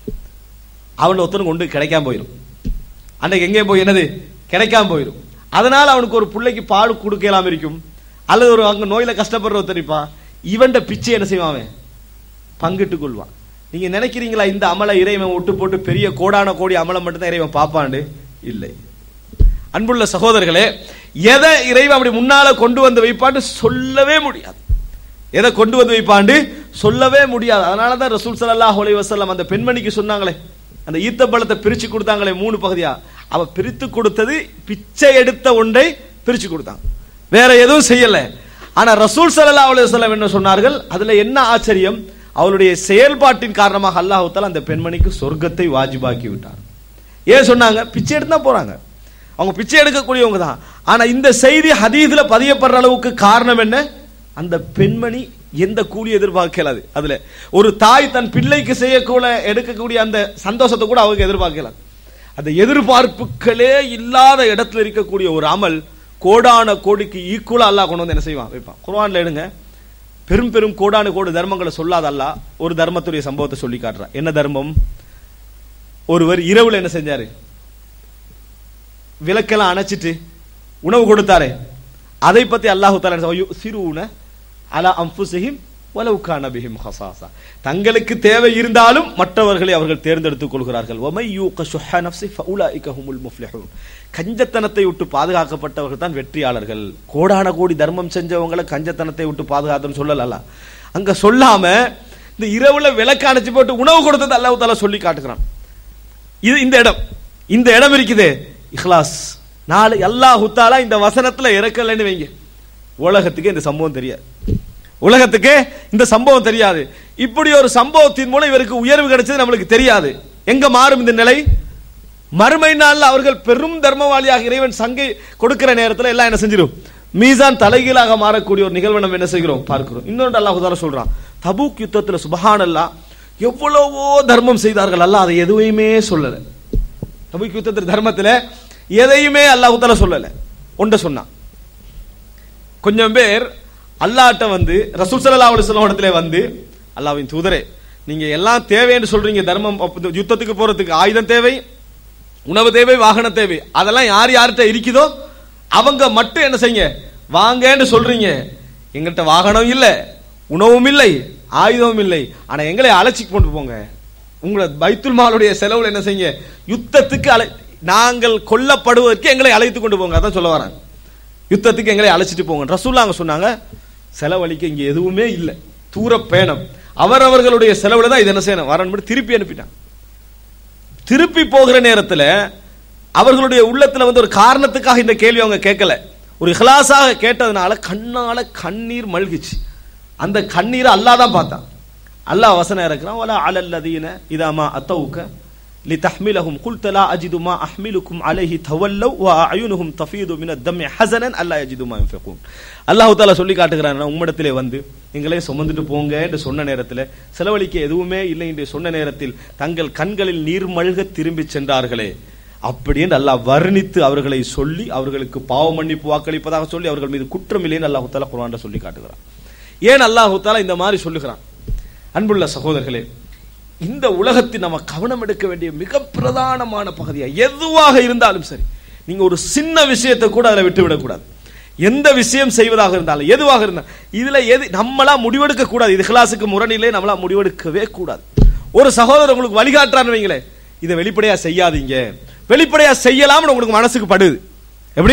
அவன் ஒருத்தனுக்கு கொண்டு கிடைக்காம போயிடும் அன்னைக்கு எங்கே போய் என்னது கிடைக்காம போயிடும் அதனால அவனுக்கு ஒரு பிள்ளைக்கு பால் கொடுக்கலாம் இருக்கும் அல்லது ஒரு அங்க நோயில கஷ்டப்படுற ஒருத்தரிப்பா இவன்ட பிச்சை என்ன செய்வான் அவன் பங்கிட்டுக் கொள்வான் நீங்க நினைக்கிறீங்களா இந்த அமலை இறைவன் விட்டு போட்டு பெரிய கோடான கோடி அமலம் மட்டும்தான் இறைவன் பாப்பாண்டு இல்லை அன்புள்ள சகோதரர்களே எதை இறைவன் அப்படி முன்னால கொண்டு வந்து வைப்பான்னு சொல்லவே முடியாது எதை கொண்டு வந்து வைப்பாண்டு சொல்லவே முடியாது அதனால தான் ரசூல் ஸல்லல்லாஹு அலைஹி வஸல்லம் அந்த பெண்மணிக்கு சொன்னாங்களே அந்த ஈத்த பழத்தை பிரிச்சு கொடுத்தாங்களே மூணு பகுதியா அவ பிரித்து கொடுத்தது பிச்சை எடுத்த ஒன்றை பிரிச்சு கொடுத்தாங்க வேற எதுவும் செய்யல ஆனா ரசூல் ஸல்லல்லாஹு அலைஹி வஸல்லம் என்ன சொன்னார்கள் அதுல என்ன ஆச்சரியம் அவளுடைய செயல்பாட்டின் காரணமாக அல்லாஹ் தஆலா அந்த பெண்மணிக்கு சொர்க்கத்தை வாஜிபாக்கி விட்டார் ஏன் சொன்னாங்க பிச்சை எடுத்து தான் போறாங்க அவங்க பிச்சை எடுக்கக்கூடியவங்க தான் ஆனா இந்த செய்தி ஹதீஸ்ல பதியப்படுற அளவுக்கு காரணம் என்ன அந்த பெண்மணி எந்த கூலி எதிர்பார்க்கலாது அதுல ஒரு தாய் தன் பிள்ளைக்கு செய்யக்கூட எடுக்கக்கூடிய அந்த சந்தோஷத்தை கூட அவங்க எதிர்பார்க்கலாம் அந்த எதிர்பார்ப்புகளே இல்லாத இடத்துல இருக்கக்கூடிய ஒரு அமல் கோடான கோடிக்கு ஈக்குவலா அல்லாஹ் கொண்டு வந்து என்ன செய்வான் வைப்பான் குர்ஆன்ல எடுங்க பெரும் பெரும் கோடான கோடி தர்மங்களை சொல்லாத அல்லாஹ் ஒரு தர்மத்துடைய சம்பவத்தை சொல்லி காட்டுறான் என்ன தர்மம் ஒருவர் இரவுல என்ன செஞ்சாரு விளக்கெல்லாம் அணைச்சிட்டு உணவு கொடுத்தாரே அதை பத்தி அல்லாஹு தாலா சிறுன அலா அம்புசிஹிம் வலவுக்கான பிஹிம் ஹசாசா தங்களுக்கு தேவை இருந்தாலும் மற்றவர்களை அவர்கள் தேர்ந்தெடுத்துக் கொள்கிறார்கள் ஒமை யூக ஷுஹ நஃப்ஸி ஃபஉலாயிக ஹுமுல் முஃப்லிஹூன் கஞ்சத்தனத்தை விட்டு பாதுகாக்கப்பட்டவர்கள் தான் வெற்றியாளர்கள் கோடான கோடி தர்மம் செஞ்சவங்களை கஞ்சத்தனத்தை விட்டு பாதுகாத்துன்னு சொல்லல அங்க சொல்லாம இந்த இரவுல விளக்கு அணைச்சு போட்டு உணவு கொடுத்தது அல்லாஹ் தாலா சொல்லி காட்டுகிறான் இது இந்த இடம் இந்த இடம் இருக்குது இஹ்லாஸ் நாலு அல்லாஹ் தாலா இந்த வசனத்துல இறக்கலன்னு வைங்க உலகத்துக்கு இந்த சம்பவம் தெரியாது உலகத்துக்கு இந்த சம்பவம் தெரியாது இப்படி ஒரு சம்பவத்தின் மூலம் இவருக்கு உயர்வு கிடைச்சது நம்மளுக்கு தெரியாது எங்க மாறும் இந்த நிலை மறுமை நாள்ல அவர்கள் பெரும் தர்மவாளியாக இறைவன் சங்கை கொடுக்கிற நேரத்துல எல்லாம் என்ன செஞ்சிடும் மீசான் தலைகீழாக மாறக்கூடிய ஒரு நிகழ்வை நம்ம என்ன செய்கிறோம் பார்க்கிறோம் இன்னொன்று அல்லாஹ் தாலா சொல்றான் தபூக் யுத்தத்துல சுபஹான் அல்லாஹ் எவ்வளவோ தர்மம் செய்தார்கள் அல்லாஹ் அதை எதுவுமே சொல்லல தபூக் யுத்தத்தில் தர்மத்துல எதையுமே அல்லாஹ் தாலா சொல்லல ஒன்றை சொன்னான் கொஞ்சம் பேர் அல்லாட்ட வந்து ரசூல் ஸல்லல்லாஹு அலைஹி வஸல்லம் இடத்துல வந்து அல்லாஹ்வின் தூதரே நீங்க எல்லாம் தேவைன்னு சொல்றீங்க தர்மம் அப்ப இந்த யுத்தத்துக்கு போறதுக்கு ஆயுதம் தேவை உணவு தேவை வாகனம் தேவை அதெல்லாம் யார் யார்கிட்ட இருக்குதோ அவங்க மட்டும் என்ன செய்யுங்க வாங்கன்னு சொல்றீங்க எங்கள்கிட்ட வாகனம் இல்ல உணவும் இல்லை ஆயுதமும் இல்லை ஆனா எங்களை அழைச்சி கொண்டு போங்க உங்களை பைத்துல் மாலுடைய செலவுல என்ன செய்யுங்க யுத்தத்துக்கு அழை நாங்கள் கொல்லப்படுவதற்கு எங்களை அழைத்து கொண்டு போங்க அதான் சொல்ல வரேன் யுத்தத்துக்கு எங்களை அழைச்சிட்டு போங்க ரசூல்லா அங்க சொன்னாங்க செலவழிக்க இங்க எதுவுமே இல்லை தூர பயணம் அவரவர்களுடைய செலவுல தான் இது என்ன செய்யணும் வரணும் திருப்பி அனுப்பிட்டாங்க திருப்பி போகிற நேரத்துல அவர்களுடைய உள்ளத்துல வந்து ஒரு காரணத்துக்காக இந்த கேள்வி அவங்க கேட்கல ஒரு இஹ்லாஸாக கேட்டதுனால கண்ணால கண்ணீர் மல்கிச்சு அந்த கண்ணீரை அல்லாஹ் தான் பார்த்தான் அல்லாஹ் வசனம் இறக்குறான் வலா அலல்லதீன இதாமா அத்தவுக்க لتحملهم قلت لا أجد ما أحملكم عليه تولوا وأعينهم تفيض من الدم حزنا ألا يجدوا ما ينفقون அல்லாஹ் தாலா சொல்லி காட்டுகிறான் உம்மிடத்திலே வந்து நீங்களே சுமந்துட்டு போங்க என்று சொன்ன நேரத்தில் செலவழிக்க எதுவுமே இல்லை என்று சொன்ன நேரத்தில் தங்கள் கண்களில் நீர் மல்க திரும்பி சென்றார்களே அப்படி என்று அல்லாஹ் வர்ணித்து அவர்களை சொல்லி அவர்களுக்கு பாவ மன்னிப்பு வாக்களிப்பதாக சொல்லி அவர்கள் மீது குற்றம் இல்லைன்னு அல்லாஹு தாலா குர்ஆன்ல சொல்லி காட்டுகிறான் ஏன் அல்லாஹு தாலா இந்த மாதிரி சொல்லுகிறான் அன்புள்ள சகோதரர்களே இந்த உலகத்தில் நம்ம கவனம் எடுக்க வேண்டிய மிக பிரதானமான பகுதியா எதுவாக இருந்தாலும் சரி நீங்க ஒரு சின்ன விஷயத்தை கூட அதில் விட்டு விடக்கூடாது எந்த விஷயம் செய்வதாக இருந்தாலும் எதுவாக இருந்தாலும் இதுல எது நம்மளா முடிவெடுக்க கூடாது இது கிளாஸுக்கு முரணிலே நம்மளா முடிவெடுக்கவே கூடாது ஒரு சகோதரர் உங்களுக்கு வழிகாட்டுறான்னு வைங்களேன் இதை வெளிப்படையா செய்யாதீங்க வெளிப்படையா செய்யலாம்னு உங்களுக்கு மனசுக்கு படுது எப்படி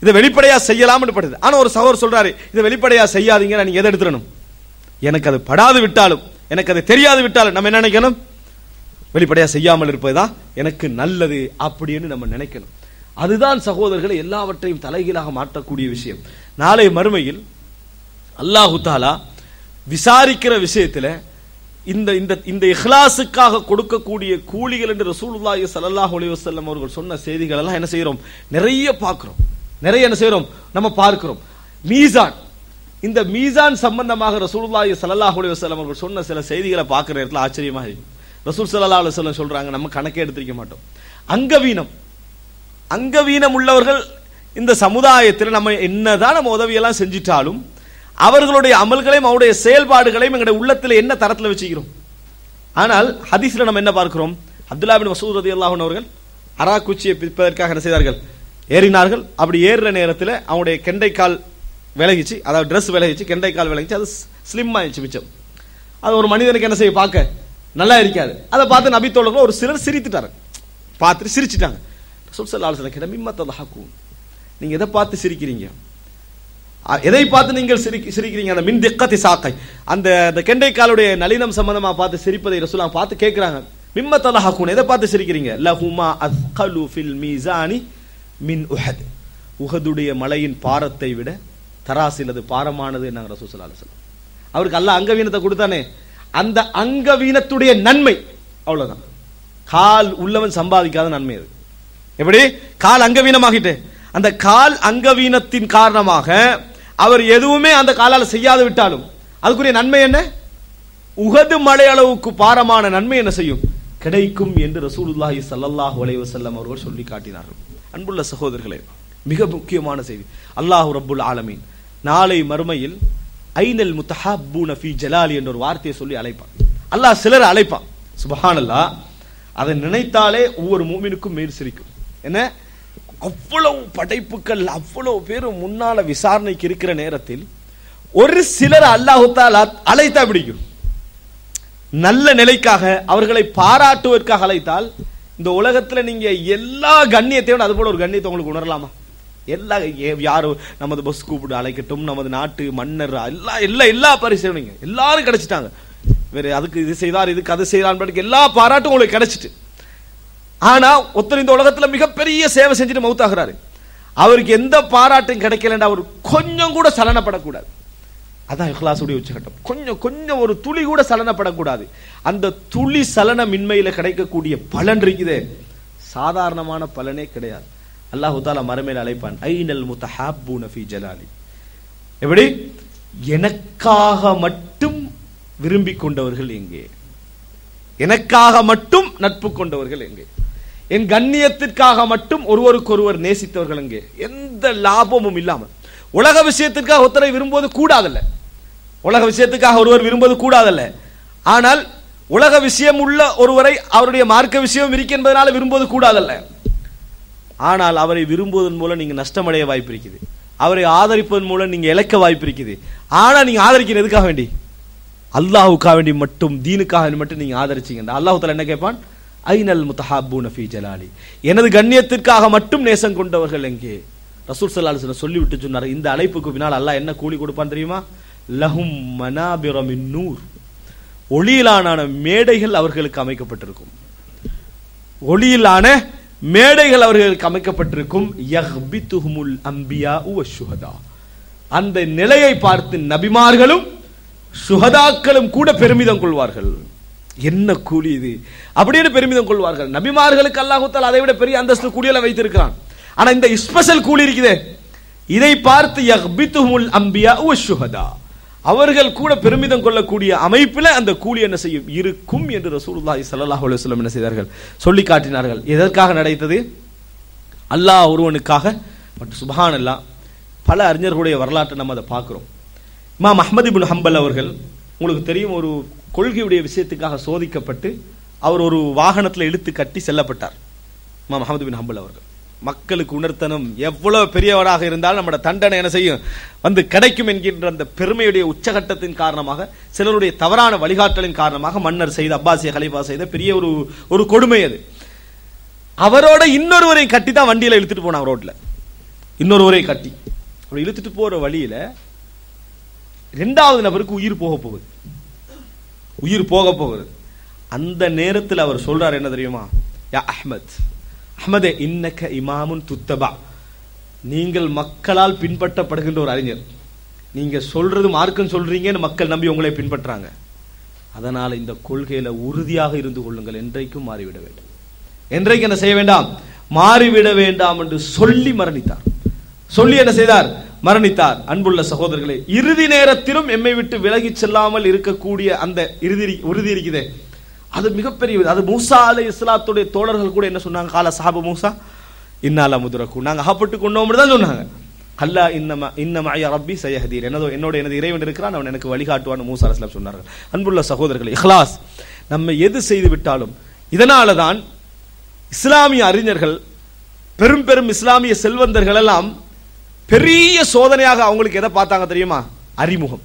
இதை வெளிப்படையா செய்யலாம்னு படுது ஆனா ஒரு சகோதரர் சொல்றாரு இதை வெளிப்படையா செய்யாதீங்க நீங்க எதை எடுத்துடணும் எனக்கு அது படாது விட்டாலும் எனக்கு அது தெரியாது விட்டாலும் நம்ம என்ன நினைக்கணும் வெளிப்படையா செய்யாமல் இருப்பதுதான் எனக்கு நல்லது அப்படின்னு நம்ம நினைக்கணும் அதுதான் சகோதரர்களை எல்லாவற்றையும் தலைகீழாக மாற்றக்கூடிய விஷயம் நாளை மறுமையில் அல்லாஹு தாலா விசாரிக்கிற விஷயத்துல இந்த இந்த இந்த இஹ்லாஸுக்காக கொடுக்கக்கூடிய கூலிகள் என்று ரசூலுல்லாஹி ஸல்லல்லாஹு அலைஹி வஸல்லம் அவர்கள் சொன்ன செய்திகள் எல்லாம் என்ன செய்றோம் நிறைய பார்க்கிறோம் நிறைய என்ன செய்றோம் நம்ம பார்க்கிறோம் மீசான் இந்த மீசான் சம்பந்தமாக ரசூலுல்லாஹி ஸல்லல்லாஹு அலைஹி வஸல்லம் அவர்கள் சொன்ன சில செய்திகளை பார்க்கிற இடத்துல ஆச்சரியமா இருக்கு ரசூல் ஸல்லல்லாஹு அலைஹி வஸல்லம் சொல்றாங்க நம்ம கணக்கே எடுத்திருக்க மாட்டோம் அங்கவீனம் அங்கவீனம் உள்ளவர்கள் இந்த சமுதாயத்தில் நம்ம என்னதான் நம்ம உதவியெல்லாம் செஞ்சிட்டாலும் அவர்களுடைய அமல்களையும் அவருடைய செயல்பாடுகளையும் எங்களுடைய உள்ளத்தில் என்ன தரத்தில் வச்சுக்கிறோம் ஆனால் ஹதீஸ்ல நம்ம என்ன பார்க்கிறோம் அப்துல்லா பின் மசூத் ரதியல்லாஹு அன்ஹு அவர்கள் அராக்குச்சியை பிரிப்பதற்காக என்ன செய்தார்கள் ஏறினார்கள் அப்படி ஏறுற நேரத்தில் அவனுடைய கெண்டைக்கால் விலகிச்சு அதாவது Dress விலகிச்சு கெண்டைக்கால் விலகிச்சு அது ஸ்லிம் ஆயிடுச்சு மிச்சம் அது ஒரு மனிதனுக்கு என்ன செய்ய பார்க்க நல்லா இருக்காது அதை பார்த்து நபி தோழர்கள் ஒரு சிலர் சிரித்துட்டாரு பார்த்துட்டு சிரிச்சிட்டாங்க சுல்சல்லா சில கிட்ட மிம்மத்தல் ஹக்கூன் நீங்க எதை பார்த்து சிரிக்கிறீங்க அ- எதை பார்த்து நீங்கள் சிரிக்க- சிரிக்கிறீங்க அந்த மின் திக்கத்தி சாக்கை அந்த அந்த கெண்டைக்காலுடைய நளினம் சம்பந்தமா பார்த்து சிரிப்பதை ரசூலா பார்த்து கேட்கிறாங்க மிம்மத்தல் ஹக்கூன் எதை பார்த்து சிரிக்கிறீங்க லஹுமா அஸ்கலு ஃபில் மீசானி மின் உஹத் உஹதுடைய மலையின் பாரத்தை விட தராசில் அது பாரமானது நாங்க ரசூல் ஸல்லல்லாஹு அலைஹி வஸல்லம் அவருக்கு அல்லாஹ் அங்கவீனத்தை கொடுத்தானே அந்த அங்கவீனத்துடைய நன்மை அவ்வளவுதான் கால் உள்ளவன் சம்பாதிக்காத நன்மை அது எப்படி கால் அங்கவீனமாகிட்டு அந்த கால் அங்கவீனத்தின் காரணமாக அவர் எதுவுமே அந்த காலால செய்யாது விட்டாலும் அதுக்குரிய நன்மை என்ன உகது மலை அளவுக்கு பாரமான நன்மை என்ன செய்யும் கிடைக்கும் என்று ரசூலுல்லாஹி ஸல்லல்லாஹு அலைஹி வஸல்லம் அவர்கள் சொல்லி காட்டினார்கள் அன்புள்ள சகோதரர்களே மிக முக்கியமான செய்தி அல்லாஹ் ரப்புல் ஆலமீன் நாளை மறுமையில் ஐனல் முத்தஹாப்பூன ஃபீ ஜலாலி என்ற ஒரு வார்த்தையை சொல்லி அழைப்பான் அல்லாஹ் சிலர் அழைப்பான் சுபஹானல்லாஹ் அதை நினைத்தாலே ஒவ்வொரு மூமினுக்கும் மேல் சிரிக்கும் என்ன அவ்வளவு படைப்புகள் அவ்வளவு பேரும் முன்னால விசாரணைக்கு இருக்கிற நேரத்தில் ஒரு சிலர் அல்லாஹு தாலா அழைத்தா பிடிக்கும் நல்ல நிலைக்காக அவர்களை பாராட்டுவதற்காக அழைத்தால் இந்த உலகத்துல நீங்க எல்லா கண்ணியத்தையும் அது போல ஒரு கண்ணியத்தை உங்களுக்கு உணரலாமா எல்லா ஏ- யாரு நமது பஸ் கூப்பிட்டு அழைக்கட்டும் நமது நாட்டு மன்னர் எல்லா எல்லா எல்லா பரிசீலனைங்க எல்லாரும் கிடைச்சிட்டாங்க வேற அதுக்கு இது செய்தார் இதுக்கு அது செய்தார் எல்லா பாராட்டும் உங்களுக்கு கிடைச்சிட்டு ஆனா ஒருத்தர் இந்த உலகத்துல மிகப்பெரிய சேவை செஞ்சுட்டு மௌத்தாகிறாரு அவருக்கு எந்த பாராட்டும் கிடைக்கலன்னா அவர் கொஞ்சம் கூட சலனப்படக்கூடாது அதான் இஹ்லாசுடைய உச்சகட்டம் கொஞ்சம் கொஞ்சம் ஒரு துளி கூட சலனப்படக்கூடாது அந்த துளி சலனமின்மையில கிடைக்கக்கூடிய பலன் இருக்குதே சாதாரணமான பலனே கிடையாது அல்லாஹு தாலா மறுமையில் அழைப்பான் ஐனல் முத்தஹாப்பூன ஃபீ ஜலாலி எப்படி எனக்காக மட்டும் விரும்பிக் கொண்டவர்கள் எங்கே எனக்காக மட்டும் நட்பு கொண்டவர்கள் எங்கே என் கண்ணியத்திற்காக மட்டும் ஒருவருக்கொருவர் நேசித்தவர்கள் எங்கே எந்த லாபமும் இல்லாமல் உலக விஷயத்திற்காக ஒருத்தரை விரும்புவது கூடாதல்ல உலக விஷயத்துக்காக ஒருவர் விரும்புவது கூடாதல்ல ஆனால் உலக விஷயம் உள்ள ஒருவரை அவருடைய மார்க்க விஷயம் இருக்கு என்பதனால விரும்புவது கூடாதல்ல ஆனால் அவரை விரும்புவதன் மூலம் நீங்க நஷ்டமடைய வாய்ப்பு இருக்குது அவரை ஆதரிப்பதன் மூலம் நீங்க இழக்க வாய்ப்பு இருக்குது ஆனா நீங்க ஆதரிக்கிறது எதுக்காக வேண்டி அல்லாஹுக்காக வேண்டி மட்டும் தீனுக்காக வேண்டி மட்டும் நீங்க ஆதரிச்சீங்க அல்லாஹு தஆலா என்ன கேட்பான் ஐனல் முத்தஹாப்பூன ஃபீ ஜலாலி எனது கண்ணியத்திற்காக மட்டும் நேசம் கொண்டவர்கள் எங்கே ரசூல் ஸல்லல்லாஹு அலைஹி வஸல்லம் சொல்லிவிட்டு சொன்னார் இந்த அழைப்புக்கு பின்னால் அல்லாஹ் என்ன கூலி கொடுப்பான் தெரியுமா லஹும் மனாபிர மின் நூர் ஒளியிலான மேடைகள் அவர்களுக்கு அமைக்கப்பட்டிருக்கும் ஒளியிலான மேடைகள் அவர்களுக்கு அமைக்கப்பட்டிருக்கும் யஹ்பித்துஹுமுல் அம்பியா சுஹதா அந்த நிலையை பார்த்து நபிமார்களும் சுஹதாக்களும் கூட பெருமிதம் கொள்வார்கள் என்ன கூலி இது அப்படின்னு பெருமிதம் கொள்வார்கள் நபிமார்களுக்கு அல்லாஹு தஆலா அதை விட பெரிய அந்தஸ்து கூலியெல்லாம் வைத்திருக்கிறான் ஆனா இந்த ஸ்பெஷல் கூலி இருக்குதே இதை பார்த்து யஹ்பித்துஹுமுல் அம்பியா சுஹதா அவர்கள் கூட பெருமிதம் கொள்ளக்கூடிய அமைப்பில் அந்த கூலி என்ன செய்யும் இருக்கும் என்று ரசூலுல்லாஹி ஸல்லல்லாஹு அலைஹி வஸல்லம் என்ன செய்தார்கள் சொல்லி காட்டினார்கள் எதற்காக நடந்தது அல்லாஹ் ஒருவனுக்காக மற்றும் சுபஹான் அல்லாஹ் பல அறிஞர்களுடைய வரலாற்றை நம்ம அதை பார்க்கிறோம் இமாம் அஹ்மது இப்னு ஹம்பல் அவர்கள் உங்களுக்கு தெரியும் ஒரு கொள்கையுடைய விஷயத்துக்காக சோதிக்கப்பட்டு அவர் ஒரு வாகனத்தில் இழுத்து கட்டி செல்லப்பட்டார் இமாம் அஹ்மது பின் ஹம்பல் அவர்கள் மக்களுக்கு உணர்த்தணும் எவ்வளவு பெரியவராக இருந்தாலும் நம்மட தண்டனை என்ன செய்யும் வந்து கிடைக்கும் என்கின்ற அந்த பெருமையுடைய உச்சகட்டத்தின் காரணமாக சிலருடைய தவறான வழிகாட்டலின் காரணமாக மன்னர் செய்த அப்பாசிய ஹலீஃபா செய்த பெரிய ஒரு ஒரு கொடுமை அது அவரோட இன்னொருவரை கட்டி தான் வண்டியில இழுத்துட்டு போனாங்க ரோட்ல இன்னொருவரை கட்டி அப்படி இழுத்துட்டு போற வழியில ரெண்டாவது நபருக்கு உயிர் போக போகுது உயிர் போக போகுது அந்த நேரத்தில் அவர் சொல்றார் என்ன தெரியுமா யா அஹ்மத் அஹ்மதே இன்னக்க இமாமுன் துத்தபா நீங்கள் மக்களால் பின்பற்றப்படுகின்ற ஒரு அறிஞர் நீங்க சொல்றது மார்க்கம் சொல்றீங்கன்னு மக்கள் நம்பி உங்களை பின்பற்றாங்க அதனால இந்த கொள்கையில உறுதியாக இருந்து கொள்ளுங்கள் என்றைக்கும் மாறிவிட வேண்டும் என்றைக்கு என்ன செய்ய வேண்டாம் மாறிவிட வேண்டாம் என்று சொல்லி மரணித்தார் சொல்லி என்ன செய்தார் மரணித்தார் அன்புள்ள சகோதரர்களே இறுதி நேரத்திலும் எம்மை விட்டு விலகி செல்லாமல் இருக்கக்கூடிய அந்த இறுதி உறுதி இருக்குதே அது மிகப்பெரிய அது மூசா அலை இஸ்லாத்துடைய தோழர்கள் கூட என்ன சொன்னாங்க கால சாபு மூசா இன்னால முதுரக்கு நாங்க அகப்பட்டு கொண்டோம் தான் சொன்னாங்க அல்லா இன்னம இன்னம ஐயா ரப்பி சையஹதீர் என்னதோ என்னோட எனது இறைவன் இருக்கிறான் அவன் எனக்கு வழிகாட்டுவான் மூசா அலிஸ்லாம் சொன்னார்கள் அன்புள்ள சகோதரர்களே இஹ்லாஸ் நம்ம எது செய்து விட்டாலும் இதனால தான் இஸ்லாமிய அறிஞர்கள் பெரும் பெரும் இஸ்லாமிய செல்வந்தர்கள் எல்லாம் பெரிய சோதனையாக அவங்களுக்கு எதை பார்த்தாங்க தெரியுமா அறிமுகம்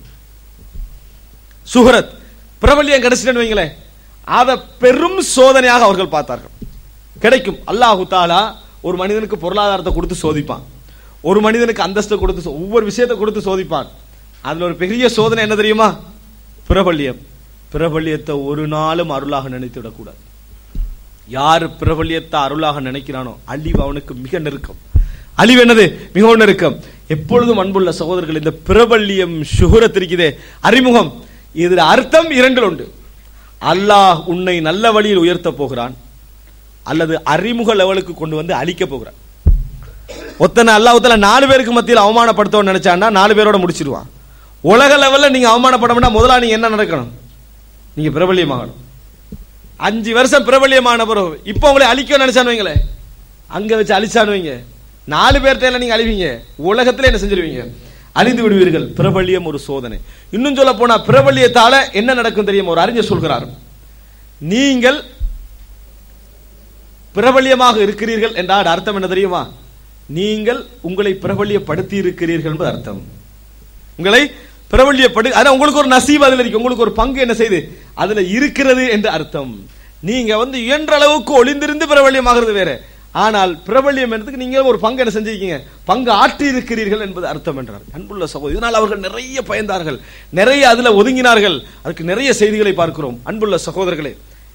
சுஹரத் பிரபல்யம் கிடைச்சிட்டேன்னு வைங்களேன் அதை பெரும் சோதனையாக அவர்கள் பார்த்தார்கள் கிடைக்கும் அல்லாஹு தாலா ஒரு மனிதனுக்கு பொருளாதாரத்தை கொடுத்து சோதிப்பான் ஒரு மனிதனுக்கு அந்தஸ்தை கொடுத்து சோ- ஒவ்வொரு விஷயத்தை கொடுத்து சோதிப்பான் அதுல ஒரு பெரிய சோதனை என்ன தெரியுமா பிரபல்யம் பிரபல்யத்தை ஒரு நாளும் அருளாக நினைத்து விடக்கூடாது யார் பிரபல்யத்தை அருளாக நினைக்கிறானோ அழிவு அவனுக்கு மிக நெருக்கம் அழிவு என்னது மிகவும் நெருக்கம் எப்பொழுதும் அன்புள்ள சகோதரர்கள் இந்த பிரபல்யம் சுகுரத் இருக்குதே அறிமுகம் இதுல அர்த்தம் இரண்டில் உண்டு அல்லாஹ் உன்னை நல்ல வழியில் உயர்த்த போகிறான் அல்லது அறிமுக லெவலுக்கு கொண்டு வந்து அழிக்க போகிறான் ஒத்தனை அல்லாஹ்வுத்தால நாலு பேருக்கு மத்தியில் அவமானப்படுத்தணும்னு நினைச்சான்னா நாலு பேரோட முடிச்சிருவான் உலக லெவல்ல நீங்க அவமானப்படணும்னா முதல்ல நீங்க என்ன நடக்கணும் நீங்க பிரபல்யமாகணும் அஞ்சு வருஷம் பிரபல்யமான பிறகு இப்போ உங்களை அழிக்க நினைச்சான்னு வைங்களேன் அங்க வச்சு அழிச்சான்னு வைங்க நாலு பேர்ட்ட எல்லாம் நீங்க அழிவீங்க உலகத்துல என்ன செஞ்சிருவீங்க அழிந்து விடுவீர்கள் பிரபல்யம் ஒரு சோதனை இன்னும் சொல்ல போனா பிரபல்யத்தால என்ன நடக்கும் தெரியுமா ஒரு அறிஞர் சொல்கிறார் நீங்கள் பிரபல்யமாக இருக்கிறீர்கள் என்றால் அர்த்தம் என்ன தெரியுமா நீங்கள் உங்களை பிரபல்யப்படுத்தி இருக்கிறீர்கள் என்பது அர்த்தம் உங்களை பிரபல்யப்படு அதான் உங்களுக்கு ஒரு நசீப் அதுல இருக்கு உங்களுக்கு ஒரு பங்கு என்ன செய்து அதுல இருக்கிறது என்று அர்த்தம் நீங்க வந்து இயன்ற அளவுக்கு ஒளிந்திருந்து பிரபல்யமாகிறது வேற ஆனால் பிரபல்யம் என்றதுக்கு நீங்க ஒரு பங்கு என்ன செஞ்சிருக்கீங்க பங்கு ஆற்றி இருக்கிறீர்கள் என்பது அர்த்தம் என்றார் அன்புள்ள சகோதரி இதனால் அவர்கள் நிறைய பயந்தார்கள் நிறைய அதுல ஒதுங்கினார்கள் அதுக்கு நிறைய செய்திகளை பார்க்கிறோம் அன்புள்ள சகோதரர்களே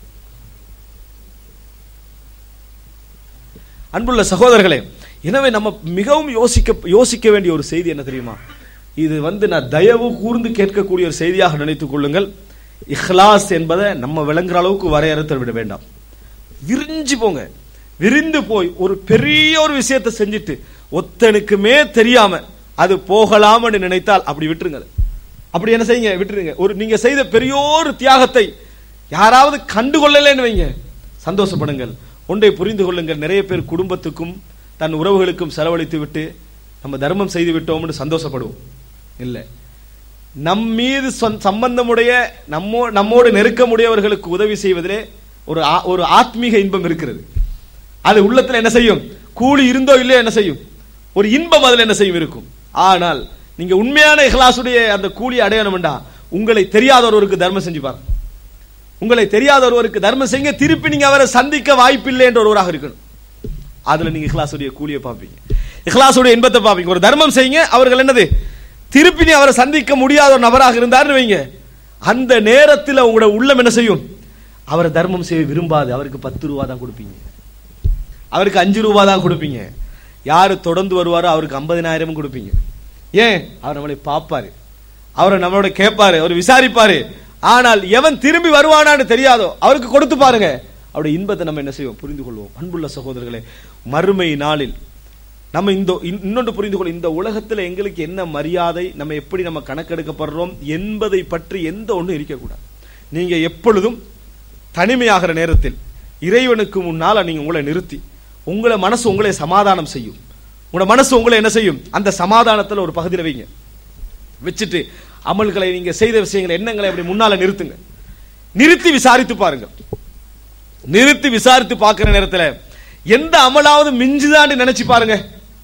அன்புள்ள சகோதரர்களே எனவே நம்ம மிகவும் யோசிக்க யோசிக்க வேண்டிய ஒரு செய்தி என்ன தெரியுமா இது வந்து நான் தயவு கூர்ந்து கேட்கக்கூடிய ஒரு செய்தியாக நினைத்துக் கொள்ளுங்கள் இஹ்லாஸ் என்பதை நம்ம விளங்குற அளவுக்கு வரையறுத்து விட வேண்டாம் விரிஞ்சு போங்க விரிந்து போய் ஒரு பெரிய ஒரு விஷயத்தை செஞ்சுட்டு ஒத்தனுக்குமே தெரியாம அது போகலாம்னு நினைத்தால் அப்படி விட்டுருங்க அதை. அப்படி என்ன செய்யுங்க விட்டுருங்க ஒரு நீங்க செய்த பெரியோரு தியாகத்தை யாராவது கண்டுகொள்ளலன்னு வைங்க சந்தோஷப்படுங்கள் ஒன்றை புரிந்து கொள்ளுங்கள் நிறைய பேர் குடும்பத்துக்கும் தன் உறவுகளுக்கும் செலவழித்து விட்டு நம்ம தர்மம் செய்து விட்டோம்னு சந்தோஷப்படுவோம் இல்லை நம் மீது சொந்த- சம்பந்தமுடைய நம்மோ நம்மோடு நெருக்கமுடையவர்களுக்கு உதவி செய்வதிலே ஒரு ஆ- ஒரு ஆத்மீக இன்பம் இருக்கிறது அது உள்ளத்துல என்ன செய்யும் கூலி இருந்தோ இல்லையோ என்ன செய்யும் ஒரு இன்பம் அதுல என்ன செய்யும் இருக்கும் ஆனால் நீங்க உண்மையான இஹ்லாசுடைய அந்த கூலியை அடையணும்டா உங்களை தெரியாத ஒருவருக்கு தர்மம் செஞ்சு பாருங்க உங்களை தெரியாத ஒருவருக்கு தர்மம் செய்யுங்க திருப்பி நீங்க அவரை சந்திக்க வாய்ப்பில்லை என்ற ஒருவராக இருக்கணும் அதுல நீங்க இஹ்லாசுடைய கூலியை பார்ப்பீங்க இஹ்லாசுடைய இன்பத்தை பார்ப்பீங்க ஒரு தர்மம் செய்யுங்க அவர்கள் என்னது திருப்பி நீ அவரை சந்திக்க முடியாத ஒரு நபராக இருந்தார்னு வைங்க அந்த நேரத்தில் உங்களோட உள்ளம் என்ன செய்யும் அவரை தர்மம் செய்ய விரும்பாது அவருக்கு பத்து ரூபா தான் கொடுப்பீங்க அவருக்கு அஞ்சு ரூபா தான் கொடுப்பீங்க யாரு தொடர்ந்து வருவாரோ அவருக்கு ஐம்பதினாயிரம் கொடுப்பீங்க ஏன் அவர் நம்மளை பார்ப்பாரு அவரை நம்மளோட கேட்பாரு அவர் விசாரிப்பாரு ஆனால் எவன் திரும்பி வருவானான்னு தெரியாதோ அவருக்கு கொடுத்து பாருங்க அவருடைய இன்பத்தை நம்ம என்ன செய்வோம் புரிந்து கொள்வோம் அன்புள்ள சகோதரர்களே மறுமை நாளில் நம்ம இந்த இன்- இன்னொன்று புரிந்து கொள்ள இந்த உலகத்துல எங்களுக்கு என்ன மரியாதை நம்ம எப்படி நம்ம கணக்கெடுக்கப்படுறோம் என்பதை பற்றி எந்த ஒன்றும் இருக்கக்கூடாது நீங்க எப்பொழுதும் தனிமையாகிற நேரத்தில் இறைவனுக்கு முன்னால நீங்க உங்களை நிறுத்தி உங்களை மனசு உங்களை சமாதானம் செய்யும் உங்களோட மனசு உங்களை என்ன செய்யும் அந்த சமாதானத்துல ஒரு பகுதியில் வைங்க வச்சுட்டு அமல்களை நீங்க செய்த விஷயங்களை எண்ணங்களை அப்படி முன்னால நிறுத்துங்க நிறுத்தி விசாரித்து பாருங்க நிறுத்தி விசாரித்து பார்க்கிற நேரத்துல எந்த அமலாவது மிஞ்சுதான்னு நினைச்சு பாருங்க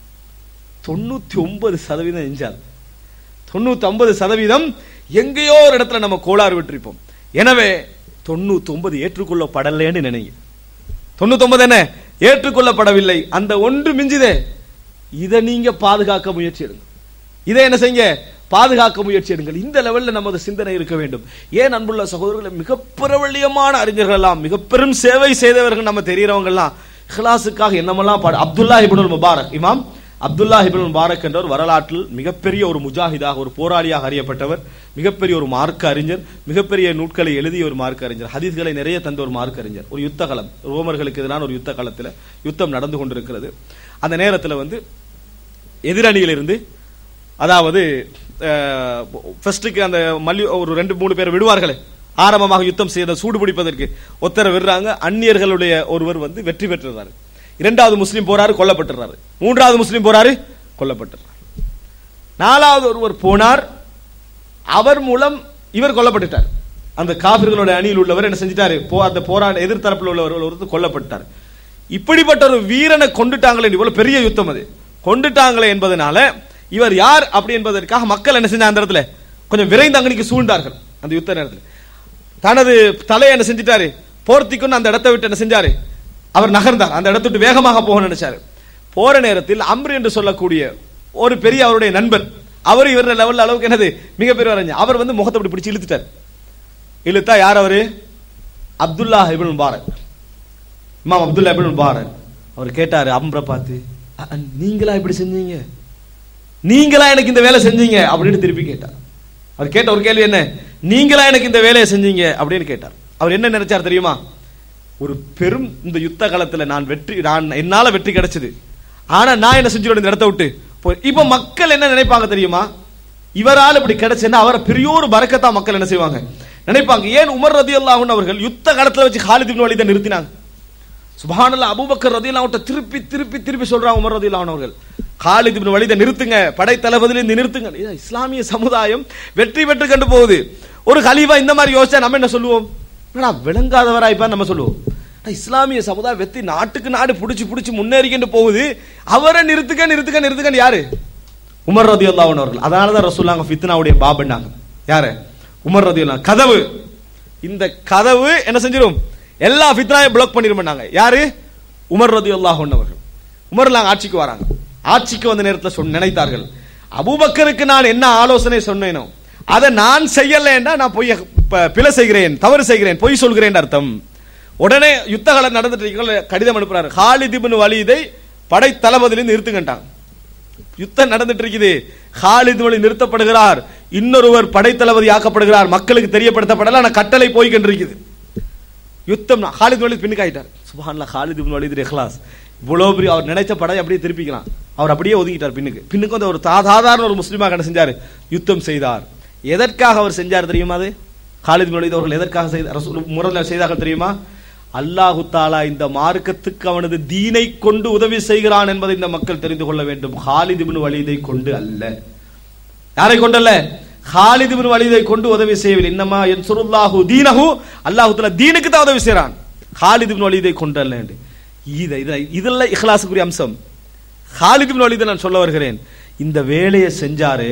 தொண்ணூத்தி ஒன்பது சதவீதம் எஞ்சாது தொண்ணூத்தி ஒன்பது சதவீதம் எங்கேயோ ஒரு இடத்துல நம்ம கோளாறு விட்டிருப்போம் எனவே தொண்ணூத்தி ஒன்பது ஏற்றுக்கொள்ளப்படலைன்னு நினைங்க தொண்ணூத்தி ஒன்பது என்ன ஏற்றுக்கொள்ளப்படவில்லை அந்த ஒன்று மிஞ்சுதே இதை நீங்க பாதுகாக்க முயற்சி எடுங்க இதை என்ன செய்யுங்க பாதுகாக்க முயற்சி எடுங்கள் இந்த லெவல்ல நமது சிந்தனை இருக்க வேண்டும் ஏன் அன்புள்ள சகோதரர்களை மிக பிரபல்யமான அறிஞர்கள் எல்லாம் மிக பெரும் சேவை செய்தவர்கள் நம்ம தெரியறவங்க எல்லாம் இஹ்லாஸுக்காக என்னமெல்லாம் பாடு அப்துல்லா இப்னுல் முபாரக் இமாம் அப்துல்லா இப்னுல் முபாரக் என்றவர் வரலாற்றில் மிகப்பெரிய ஒரு முஜாஹிதாக ஒரு போராளியாக அறியப்பட்டவர் மிகப்பெரிய ஒரு மார்க்க அறிஞர் மிகப்பெரிய நூட்களை எழுதிய ஒரு மார்க்க அறிஞர் ஹதீஸ்களை நிறைய தந்த ஒரு மார்க்க அறிஞர் ஒரு யுத்த களம் ரோமர்களுக்கு எதிரான ஒரு யுத்த களத்தில் யுத்தம் நடந்து கொண்டிருக்கிறது அந்த நேரத்தில் வந்து எதிரணியிலிருந்து அதாவது ஃபர்ஸ்ட்டுக்கு அந்த மல்லி ஒரு ரெண்டு மூணு பேர் விடுவார்களே ஆரம்பமாக யுத்தம் செய்த சூடு பிடிப்பதற்கு ஒத்தர விடுறாங்க அந்நியர்களுடைய ஒருவர் வந்து வெற்றி பெற்றுறாரு இரண்டாவது முஸ்லீம் போறாரு கொல்லப்பட்டுறாரு மூன்றாவது முஸ்லீம் போறாரு கொல்லப்பட்டுறாரு நாலாவது ஒருவர் போனார் அவர் மூலம் இவர் கொல்லப்பட்டுட்டார் அந்த காபிர்களுடைய அணியில் உள்ளவர் என்ன செஞ்சிட்டாரு போ அந்த போராட எதிர்த்தரப்பில் உள்ளவர் ஒருத்தர் கொல்லப்பட்டார் இப்படிப்பட்ட ஒரு வீரனை கொண்டுட்டாங்களே இவ்வளவு பெரிய யுத்தம் அது கொண்டுட்டாங்களே என்பதனால இவர் யார் அப்படி என்பதற்காக மக்கள் என்ன செஞ்சாங்க அந்த இடத்துல கொஞ்சம் விரைந்து அங்கனிக்கு சூழ்ந்தார்கள் அந்த யுத்த நேரத்தில் தனது தலையை என்ன செஞ்சிட்டாரு போர்த்திக்குன்னு அந்த இடத்தை விட்டு என்ன செஞ்சாரு அவர் நகர்ந்தார் அந்த இடத்தை விட்டு வேகமாக போக நினைச்சாரு போற நேரத்தில் அம்ரு என்று சொல்லக்கூடிய ஒரு பெரிய அவருடைய நண்பர் அவர் இவர் லெவல் அளவுக்கு என்னது மிகப்பெரிய அறிஞர் அவர் வந்து முகத்தை அப்படி பிடிச்சு இழுத்துட்டார் இழுத்தா யார் அவரு அப்துல்லா இபின் முபாரக் இமாம் அப்துல்லா இபின் முபாரக் அவர் கேட்டாரு அம்ரை பார்த்து "அ- அ, நீங்களா இப்படி செஞ்சீங்க நீங்களா எனக்கு இந்த வேலை செஞ்சீங்க அப்படின்னு திருப்பி கேட்டார் அவர் கேட்ட ஒரு கேள்வி என்ன நீங்களா எனக்கு இந்த வேலையை செஞ்சீங்க அப்படின்னு கேட்டார் அவர் என்ன நினைச்சார் தெரியுமா ஒரு பெரும் இந்த யுத்த காலத்துல நான் வெற்றி நான் என்னால வெற்றி கிடைச்சது ஆனா நான் என்ன செஞ்சிருவேன் இந்த இடத்த விட்டு போய் இப்ப மக்கள் என்ன நினைப்பாங்க தெரியுமா இவரால் இப்படி கிடைச்சுன்னா அவரை பெரிய ஒரு பறக்கத்தா மக்கள் என்ன செய்வாங்க நினைப்பாங்க ஏன் உமர் ரதியல்லாஹு அவர்கள் யுத்த காலத்துல வச்சு காலித் இப்னு வலிதை நிறுத்தினாங்க சுபஹானல்லாஹ் அபூபக்கர் ரதியல்லாஹு அன்ஹு திருப்பி திருப்பி திருப்பி சொல்றாங்க உமர் ரதியல்லாஹு அன்ஹு அவர்கள் காலித் இப்னு வலிதை நிறுத்துங்க படை தளபதியில இருந்து நிறுத்துங்க இது இஸ்லாமிய சமுதாயம் வெற்றி பெற்று கண்டு போகுது ஒரு கலீஃபா இந்த மாதிரி யோசிச்சா நம்ம என்ன சொல்லுவோம் என்னடா விளங்காதவரா இப்ப நம்ம சொல்லுவோம் அட, இஸ்லாமிய சமுதாயம் வெற்றி நாட்டுக்கு நாடு புடிச்சு புடிச்சு முன்னேறிக்கிட்டு போகுது அவரை நிறுத்துக்க நிறுத்துக்க நிறுத்துக்கன்னு யாரு உமர் ரதி அவர்கள் அதனால தான் ரசூல்லாங்க ஃபித்னாவுடைய பாபன்னாங்க யாரு உமர் ரதி கதவு இந்த கதவு என்ன செஞ்சிரும் எல்லா ஃபித்னாவையும் பிளாக் பண்ணிருமாங்க யாரு உமர் ரதி அவர்கள் உமர் நாங்க ஆட்சிக்கு வராங்க ஆட்சிக்கு வந்த நேரத்தில் சொன்ன நினைத்தார்கள் அபூபக்கருக்கு நான் என்ன ஆலோசனை சொன்னேனோ அதை நான் செய்யலைன்னா நான் பொய் ப- பிழை செய்கிறேன் தவறு செய்கிறேன் பொய் சொல்கிறேன் அர்த்தம் உடனே யுத்த காலம் நடந்துட்டு இருக்கல கடிதம் அனுப்புறாரு ஹாலித் இப்னு வலீதை படை தளபதியிலிருந்து நிறுத்துங்கட்டாங்க யுத்தம் நடந்துட்டு இருக்குது ஹாலித் வழி நிறுத்தப்படுகிறார் இன்னொருவர் படைத்தளபதி ஆக்கப்படுகிறார் மக்களுக்கு தெரியப்படுத்தப்படல ஆனா கட்டளை போய்கிட்டு இருக்குது யுத்தம் நான் ஹாலித் வலி பின்னுக்கு ஆயிட்டார் சுபஹான்ல ஹாலித் இப்னு வலீத் இஹ்லாஸ் இவ்வளவு பெரிய அவர் நினைச்ச படை அப்படியே திருப்பிக்கலாம் அவர் அப்படியே ஒதுங்கிட்டார் பின்னுக்கு பின்னுக்கு வந்து ஒரு சா- சாதாரண ஒரு முஸ்லீமாக என்ன செஞ்சார் யுத்தம் செய்தார் எதற்காக அவர் செஞ்சார் தெரியுமா அது ஹாலித் இப்னு வலீத் அவர்கள் எதற்காக செய்த ரசூல் முறையில் செய்தார்கள் தெரியுமா அல்லாஹு தாலா இந்த மார்க்கத்துக்கு அவனது தீனை கொண்டு உதவி செய்கிறான் என்பதை இந்த மக்கள் தெரிந்து கொள்ள வேண்டும் ஹாலித் இப்னு வலீதை கொண்டு அல்ல யாரை கொண்டல்ல ஹாலித் இப்னு வலீதை கொண்டு உதவி செய்யவில்லை இன்னமா யன்சுருல்லாஹு தீனஹு அல்லாஹ் தஆலா தீனுக்கு தான் உதவி செய்றான் ஹாலித் இப்னு வலீதை கொண்டு அல்ல என்று. இது இது இதெல்லாம் இஹ்லாஸுக்குரிய அம்சம் ஹாலித் இப்னு வலீதை நான் சொல்ல வருகிறேன் இந்த வேலையை செஞ்சாரு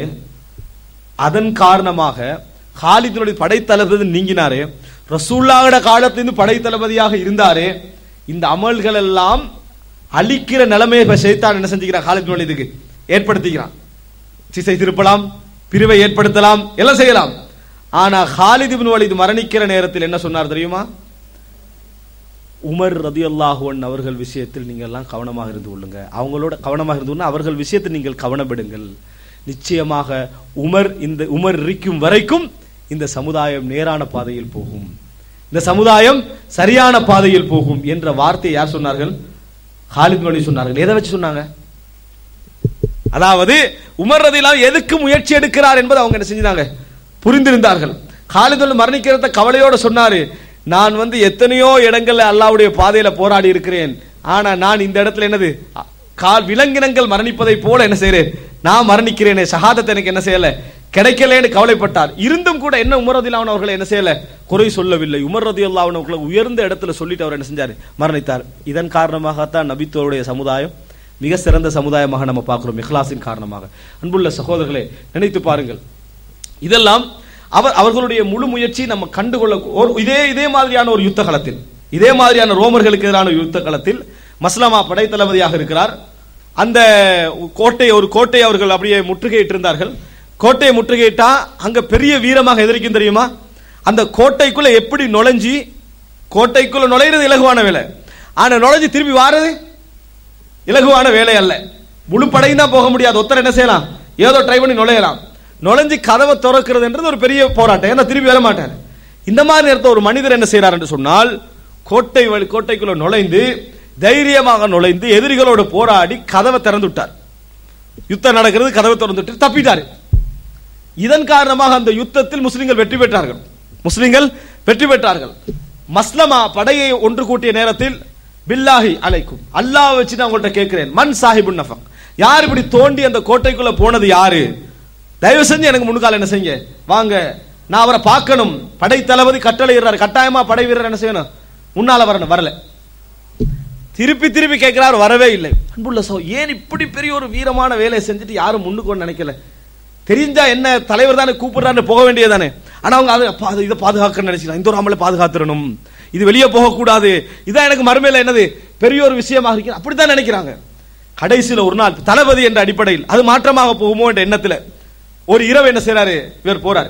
அதன் காரணமாக ஹாலித் வலீத் படைத்தளபதி நீங்கினாரு ரசூல்லாவோட காலத்திலிருந்து படைத்தளபதியாக இருந்தாரு இந்த அமல்கள் எல்லாம் அழிக்கிற நிலைமையை இப்ப ஷைத்தான் என்ன செஞ்சுக்கிறான் ஹாலித் வலீதுக்கு ஏற்படுத்திக்கிறான் திசை திருப்பலாம் பிரிவை ஏற்படுத்தலாம் எல்லாம் செய்யலாம் ஆனா ஹாலித் இப்னு வலீத் மரணிக்கிற நேரத்தில் என்ன சொன்னார் தெரியுமா உமர் ரதியல்லாஹு அன்ஹு அவர்கள் விஷயத்தில் நீங்கள் எல்லாம் கவனமாக இருந்து கொள்ளுங்க அவங்களோட கவனமாக இருந்து கொள்ளுங்க. அவர்கள் விஷயத்தில் நீங்கள் கவனப்படுங்கள் நிச்சயமாக உமர் இந்த உமர் இருக்கும் வரைக்கும் இந்த சமுதாயம் நேரான பாதையில் போகும் இந்த சமுதாயம் சரியான பாதையில் போகும் என்ற வார்த்தையை யார் சொன்னார்கள் ஹாலித் வலி சொன்னார்கள் எதை வச்சு சொன்னாங்க அதாவது உமர் ரதிலாம் எதுக்கு முயற்சி எடுக்கிறார் என்பதை அவங்க என்ன செஞ்சாங்க புரிந்திருந்தார்கள் காலிதுல் மரணிக்கிறத கவலையோட சொன்னாரு நான் வந்து எத்தனையோ இடங்கள்ல அல்லாஹ்வுடைய பாதையில போராடி இருக்கிறேன் ஆனா நான் இந்த இடத்துல என்னது அ- கால் விலங்கினங்கள் மரணிப்பதை போல என்ன செய்றேன் நான் மரணிக்கிறேனே ஷஹாதத் எனக்கு என்ன செய்யல கிடைக்கலேன்னு கவலைப்பட்டார் இருந்தும் கூட என்ன உமர் ரதிலாவன் அவர்களை என்ன செய்யல குறை சொல்லவில்லை உமர் ரதியுல்லாவன் அவர்களை உயர்ந்த இடத்துல சொல்லிட்டு அவர் என்ன செஞ்சாரு மரணித்தார் இதன் காரணமாகத்தான் நபித்தோருடைய சமுதாயம் மிக சிறந்த சமுதாயமாக நம்ம பார்க்கிறோம் இஹ்லாஸின் காரணமாக அன்புள்ள சகோதரர்களே நினைத்து பாருங்கள் இதெல்லாம் அவர் அவர்களுடைய முழு முயற்சி நம்ம கண்டுகொள்ள ஒரு இதே இதே மாதிரியான ஒரு யுத்த களத்தில் இதே மாதிரியான ரோமர்களுக்கு எதிரான ஒரு யுத்த களத்தில் மஸ்லமா படை தளபதியாக இருக்கிறார் அந்த கோட்டை ஒரு கோட்டை அவர்கள் அப்படியே முற்றுகையிட்டு இருந்தார்கள் கோட்டையை முற்றுகையிட்டா அங்க பெரிய வீரமாக எதிர்க்கும் தெரியுமா அந்த கோட்டைக்குள்ள எப்படி நுழைஞ்சி கோட்டைக்குள்ள நுழையிறது இலகுவான வேலை ஆனா நுழைஞ்சு திரும்பி வாரது இலகுவான வேலை அல்ல முழு படையும் தான் போக முடியாது ஒருத்தர் என்ன செய்யலாம் ஏதோ ட்ரை பண்ணி நுழையலாம் நுழைஞ்சு கதவை திறக்கிறதுன்றது ஒரு பெரிய போராட்டம் ஏன்னா திரும்பி வர மாட்டார் இந்த மாதிரி நேரத்தில் ஒரு மனிதர் என்ன செய்யறார் என்று சொன்னால் கோட்டை வழி கோட்டைக்குள்ள நுழைந்து தைரியமாக நுழைந்து எதிரிகளோடு போராடி கதவை திறந்து விட்டார் யுத்தம் நடக்கிறது கதவை திறந்து விட்டு தப்பிட்டாரு இதன் காரணமாக அந்த யுத்தத்தில் முஸ்லிம்கள் வெற்றி பெற்றார்கள் முஸ்லிம்கள் வெற்றி பெற்றார்கள் மஸ்லமா படையை ஒன்று கூட்டிய நேரத்தில் பில்லாஹி அலைக்கும் அல்லாஹ் வச்சு நான் உங்கள்கிட்ட கேட்கிறேன் மண் சாஹிபுன் நஃபக் யார் இப்படி தோண்டி அந்த கோட்டைக்குள்ள போனது யாரு தயவு செஞ்சு எனக்கு முன்னுக்கால என்ன செய்யுங்க வாங்க நான் அவரை பார்க்கணும் படை தளபதி கட்டளையிடுறாரு கட்டாயமா படை வீரர் என்ன செய்யணும் முன்னால வரணும் வரல திருப்பி திருப்பி கேட்கிறார் வரவே இல்லை அன்புள்ள சோ ஏன் இப்படி பெரிய ஒரு வீரமான வேலையை செஞ்சுட்டு யாரும் முன்னுக்கு நினைக்கல தெரிஞ்சா என்ன தலைவர் தானே கூப்பிடுறாரு போக வேண்டியதானே ஆனா அவங்க அதை பா- இதை பாதுகாக்க நினைச்சுக்கலாம் இந்த ஒரு ஆம்பளை பாதுகாத்துறணும் இது வெளியே போகக்கூடாது இதான் எனக்கு மறுமையில என்னது பெரிய ஒரு விஷயமாக இருக்கு அப்படித்தான் நினைக்கிறாங்க கடைசியில ஒரு நாள் தளபதி என்ற அடிப்படையில் அது மாற்றமாக போகுமோ என்ற எண்ணத்துல ஒரு இரவு என்ன செய்றாரு இவர் போறாரு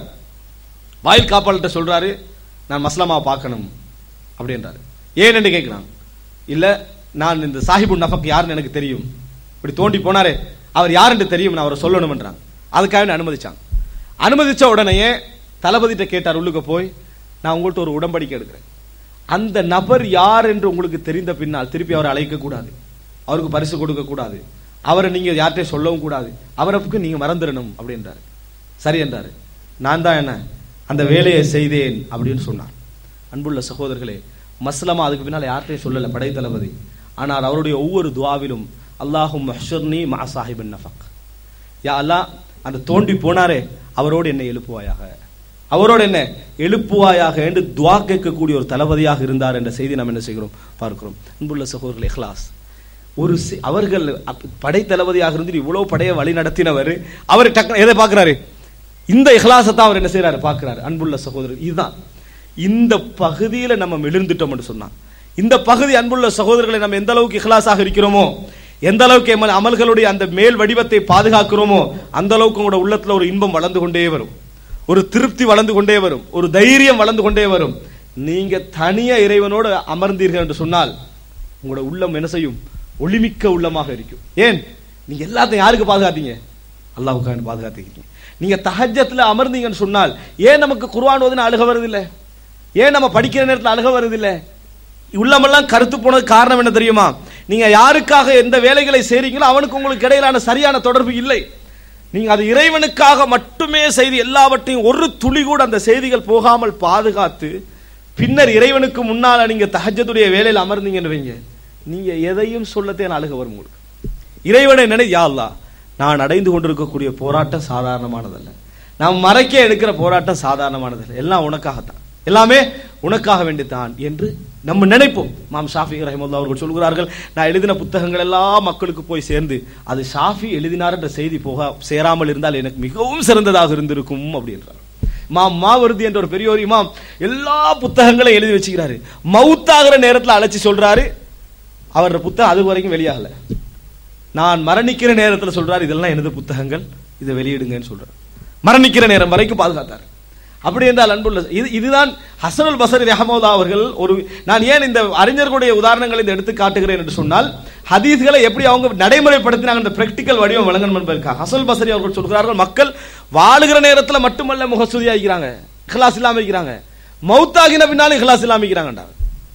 வாயில் காப்பாளர்கிட்ட சொல்றாரு நான் மஸ்லமாவை பார்க்கணும் அப்படின்றாரு ஏன் என்று கேட்கிறான் இல்ல நான் இந்த சாஹிபு நஃபக் யாருன்னு எனக்கு தெரியும் இப்படி தோண்டி போனாரே அவர் யார் என்று தெரியும் நான் அவரை சொல்லணும்ன்றாங்க அதுக்காக நான் அனுமதிச்சாங்க அனுமதிச்ச உடனேயே தளபதிட்ட கேட்டார் உள்ளுக்கு போய் நான் உங்கள்ட்ட ஒரு உடன்படிக்கை எடுக்கிறேன் அந்த நபர் யார் என்று உங்களுக்கு தெரிந்த பின்னால் திருப்பி அவரை அழைக்க கூடாது அவருக்கு பரிசு கொடுக்க கூடாது அவரை நீங்க யார்கிட்டயும் சொல்லவும் கூடாது அவருக்கு நீங்க மறந்துடணும் அப்படின்றாரு சரி என்றாரு நான் தான் என்ன அந்த வேலையை செய்தேன் அப்படின்னு சொன்னார் அன்புள்ள சகோதரர்களே மஸ்லமா அதுக்கு பின்னால் யார்கிட்டயும் சொல்லல படை தளபதி ஆனால் அவருடைய ஒவ்வொரு துவாவிலும் அல்லாஹும் மஹ்ஷர்னி மா சாஹிபின் நஃபக் யா அல்லாஹ் அந்த தோண்டி போனாரே அவரோடு என்னை எழுப்புவாயாக அவரோடு என்ன எழுப்புவாயாக என்று துவா கேட்கக்கூடிய ஒரு தளபதியாக இருந்தார் என்ற செய்தி நாம் என்ன செய்கிறோம் பார்க்கிறோம் அன்புள்ள சகோதரர்கள் இஹ்லாஸ் ஒரு சி- அவர்கள் அப்ப- படை தளபதியாக இருந்து இவ்வளவு படையை வழி நடத்தினவர் அவர் டக்கு எதை பார்க்கிறாரு இந்த இஹ்லாசத்தை அவர் என்ன செய்யறாரு பார்க்கிறாரு அன்புள்ள சகோதரர் இதுதான் இந்த பகுதியில நம்ம மிளிர்ந்துட்டோம் என்று சொன்னான் இந்த பகுதி அன்புள்ள சகோதரர்களை நம்ம எந்த அளவுக்கு இஹ்லாஸாக இருக்கிறோமோ எந்த அளவுக்கு எமது அமல்களுடைய அந்த மேல் வடிவத்தை பாதுகாக்கிறோமோ அந்த அளவுக்கு உங்களோட உள்ளத்துல ஒரு இன்பம் வளர்ந்து கொண்டே வரும் ஒரு திருப்தி வளர்ந்து கொண்டே வரும் ஒரு தைரியம் வளர்ந்து கொண்டே வரும் நீங்க தனியா இறைவனோடு அமர்ந்தீர்கள் என்று சொன்னால் உங்களோட உள்ளம் என்ன செய்யும் ஒளிமிக்க உள்ளமாக இருக்கும் ஏன் நீங்க எல்லாத்தையும் யாருக்கு பாதுகாத்தீங்க அல்லாஹ்வுக்காக பாதுகாத்தீங்க நீங்க தஹஜ்ஜத்துல அமர்ந்தீங்கன்னு சொன்னால் ஏன் நமக்கு குர்ஆன் ஓதுன அழுக வருதில்லை ஏன் நம்ம படிக்கிற நேரத்துல அழுக வருதில்லை உள்ளமெல்லாம் கருத்து போனது காரணம் என்ன தெரியுமா நீங்க யாருக்காக எந்த வேலைகளை செய்றீங்களோ அவனுக்கு உங்களுக்கு இடையிலான சரியான தொடர்பு இல்லை நீங்க அது இறைவனுக்காக மட்டுமே செய்து எல்லாவற்றையும் ஒரு துளி கூட அந்த செய்திகள் போகாமல் பாதுகாத்து பின்னர் இறைவனுக்கு முன்னால நீங்க தஹஜ்ஜத்துடைய வேலையில் அமர்ந்தீங்கன்னு வைங்க நீங்க எதையும் சொல்லத்தே அழுக வரும் உங்களுக்கு இறைவனை நினை யா அல்லாஹ் நான் அடைந்து கொண்டிருக்கக்கூடிய போராட்டம் சாதாரணமானதல்ல நாம் மறைக்க எடுக்கிற போராட்டம் சாதாரணமானதல்ல எல்லாம் உனக்காகத்தான் எல்லாமே உனக்காக வேண்டித்தான் என்று நம்ம நினைப்போம் மாம் ஷாஃபி ரஹிமுல்லா அவர்கள் சொல்கிறார்கள் நான் எழுதின புத்தகங்கள் எல்லாம் மக்களுக்கு போய் சேர்ந்து அது ஷாஃபி எழுதினார் என்ற செய்தி போக சேராமல் இருந்தால் எனக்கு மிகவும் சிறந்ததாக இருந்திருக்கும் அப்படின்றார் மாம் மாவருதி என்ற ஒரு பெரியோர் இமாம் எல்லா புத்தகங்களையும் எழுதி வச்சுக்கிறாரு மவுத்தாகிற நேரத்தில் அழைச்சி சொல்றாரு அவரோட புத்தகம் அது வரைக்கும் வெளியாகல நான் மரணிக்கிற நேரத்தில் சொல்றாரு இதெல்லாம் எனது புத்தகங்கள் இதை வெளியிடுங்கன்னு சொல்றாரு மரணிக்கிற நேரம் வரைக்கும் பாதுகாத்தார் அப்படி என்றால் அன்புள்ள இது இதுதான் ஹசனுல் பசரி ரஹமோதா அவர்கள் ஒரு நான் ஏன் இந்த அறிஞர்களுடைய உதாரணங்களை இந்த எடுத்து காட்டுகிறேன் என்று சொன்னால் ஹதீஸ்களை எப்படி அவங்க நடைமுறைப்படுத்தினாங்க இந்த பிராக்டிக்கல் வடிவம் வழங்கணும் என்பதற்காக ஹசனுல் பசரி அவர்கள் சொல்கிறார்கள் மக்கள் வாழுகிற நேரத்தில் மட்டுமல்ல முகஸ்துதி ஆகிக்கிறாங்க இஹ்லாஸ் இல்லாம இருக்கிறாங்க மௌத்தாகின பின்னாலும் இஹ்லாஸ் இல்லாம இருக்கிறாங்கடா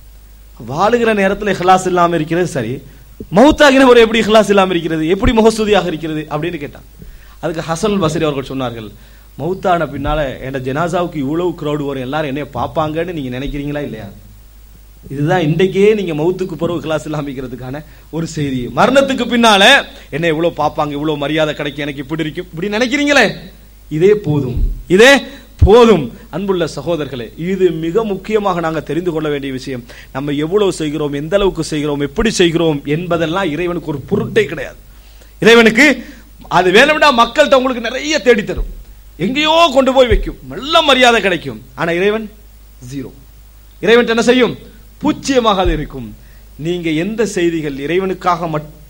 வாழுகிற நேரத்தில் இஹ்லாஸ் இல்லாம இருக்கிறது சரி மௌத்தாகின ஒரு எப்படி இஹ்லாஸ் இல்லாம இருக்கிறது எப்படி முகஸ்துதியாக இருக்கிறது அப்படின்னு கேட்டான் அதுக்கு ஹசன் பசரி அவர்கள் சொன்னார்கள் மௌத்தான பின்னால என் ஜனாசாவுக்கு இவ்வளவு crowd வரும் எல்லாரும் என்னைய பார்ப்பாங்கன்னு நீங்க நினைக்கிறீங்களா இல்லையா இதுதான் இன்றைக்கே நீங்க மௌத்துக்கு பிறகு கிளாஸ் இல்லாமிக்கிறதுக்கான ஒரு செய்தி மரணத்துக்கு பின்னால என்ன இவ்வளவு பார்ப்பாங்க இவ்வளவு மரியாதை கிடைக்கும் எனக்கு இப்படி இருக்கும் இப்படி நினைக்கிறீங்களே இதே போதும் இதே போதும் அன்புள்ள சகோதரர்களே இது மிக முக்கியமாக நாங்கள் தெரிந்து கொள்ள வேண்டிய விஷயம் நம்ம எவ்வளவு செய்கிறோம் எந்த அளவுக்கு செய்கிறோம் எப்படி செய்கிறோம் என்பதெல்லாம் இறைவனுக்கு ஒரு பொருட்டே கிடையாது இறைவனுக்கு அது வேணும்னா மக்கள்கிட்ட உங்களுக்கு நிறைய தேடி தரும் எங்கேயோ கொண்டு போய் வைக்கும் நல்ல மரியாதை கிடைக்கும் ஆனா இறைவன் ஜீரோ இறைவன் என்ன செய்யும் பூச்சியமாக அது இருக்கும் நீங்க எந்த செய்திகள் இறைவனுக்காக மட்டும்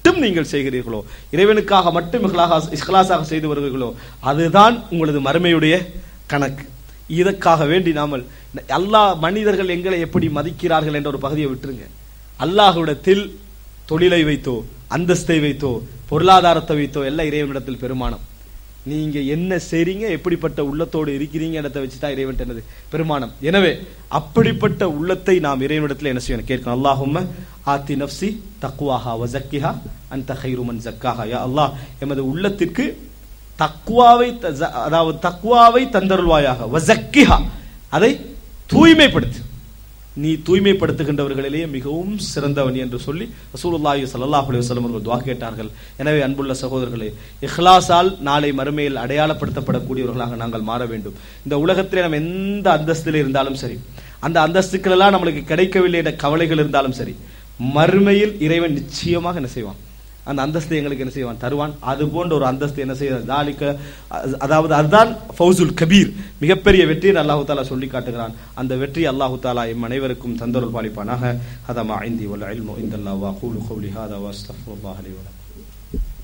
மட்டும் நீங்கள் செய்கிறீர்களோ இறைவனுக்காக மட்டும் இஹ்லாஹா- இஹ்லாஸாக செய்து வருகிறீர்களோ அதுதான் உங்களது மறுமையுடைய கணக்கு இதற்காக வேண்டி நாமல் அல்லாஹ் மனிதர்கள் எங்களை எப்படி மதிக்கிறார்கள் என்ற ஒரு பகுதியை விட்டுருங்க அல்லாஹ்விடத்தில் தொழிலை வைத்தோ அந்தஸ்தை வைத்தோ பொருளாதாரத்தை வைத்தோ எல்லாம் இறைவனிடத்தில் பெருமானம் நீங்க என்ன செய்றீங்க எப்படிப்பட்ட உள்ளத்தோடு இருக்கிறீங்க இடத்தை வச்சு தான் இறைவன் என்னது பெருமானம் எனவே அப்படிப்பட்ட உள்ளத்தை நாம் இறைவனிடத்தில் என்ன செய்யணும் கேட்கணும் அல்லாஹும்ம ஆத்தி நப்சி தக்குவாஹா வசக்கிஹா அந்த ஹைருமன் ஜக்காஹா யா அல்லாஹ் எமது உள்ளத்திற்கு தக்குவாவை த- ஜ- அதாவது தக்குவாவை தந்தருள்வாயாக வசக்கிஹா அதை தூய்மைப்படுத்து நீ தூய்மைப்படுத்துகின்றவர்களிலேயே மிகவும் சிறந்தவன் என்று சொல்லி ரசூலுல்லாஹி ஸல்லல்லாஹு அலைஹி வஸல்லம் அவர்கள் துஆ கேட்டார்கள் எனவே அன்புள்ள சகோதரர்களே இஹ்லாஸால் நாளை மறுமையில் அடையாளப்படுத்தப்படக்கூடியவர்களாக நாங்கள் மாற வேண்டும் இந்த உலகத்திலே நம்ம எந்த அந்தஸ்தில் இருந்தாலும் சரி அந்த அந்தஸ்துக்கள் எல்லாம் நம்மளுக்கு கிடைக்கவில்லை என்ற கவலைகள் இருந்தாலும் சரி மறுமையில் இறைவன் நிச்சயமாக என்ன செய்வான் அந்த அந்தஸ்தை எங்களுக்கு என்ன செய்வான் தருவான் அது போன்ற ஒரு அந்தஸ்து என்ன செய்ய தாலிக்க அதாவது அதுதான் ஃபௌசுல் கபீர் மிகப்பெரிய வெற்றியை அல்லாஹு தாலா சொல்லி காட்டுகிறான் அந்த வெற்றி அல்லாஹு தாலா எம் அனைவருக்கும் தந்தருள் பாலிப்பானாக ஹதமா ஐந்தி வல் இல்மு இந்தல்லாஹ் வ அகூலு கௌலி ஹாதா வ அஸ்தக்ஃபிருல்லாஹ் லி வ லக்கும்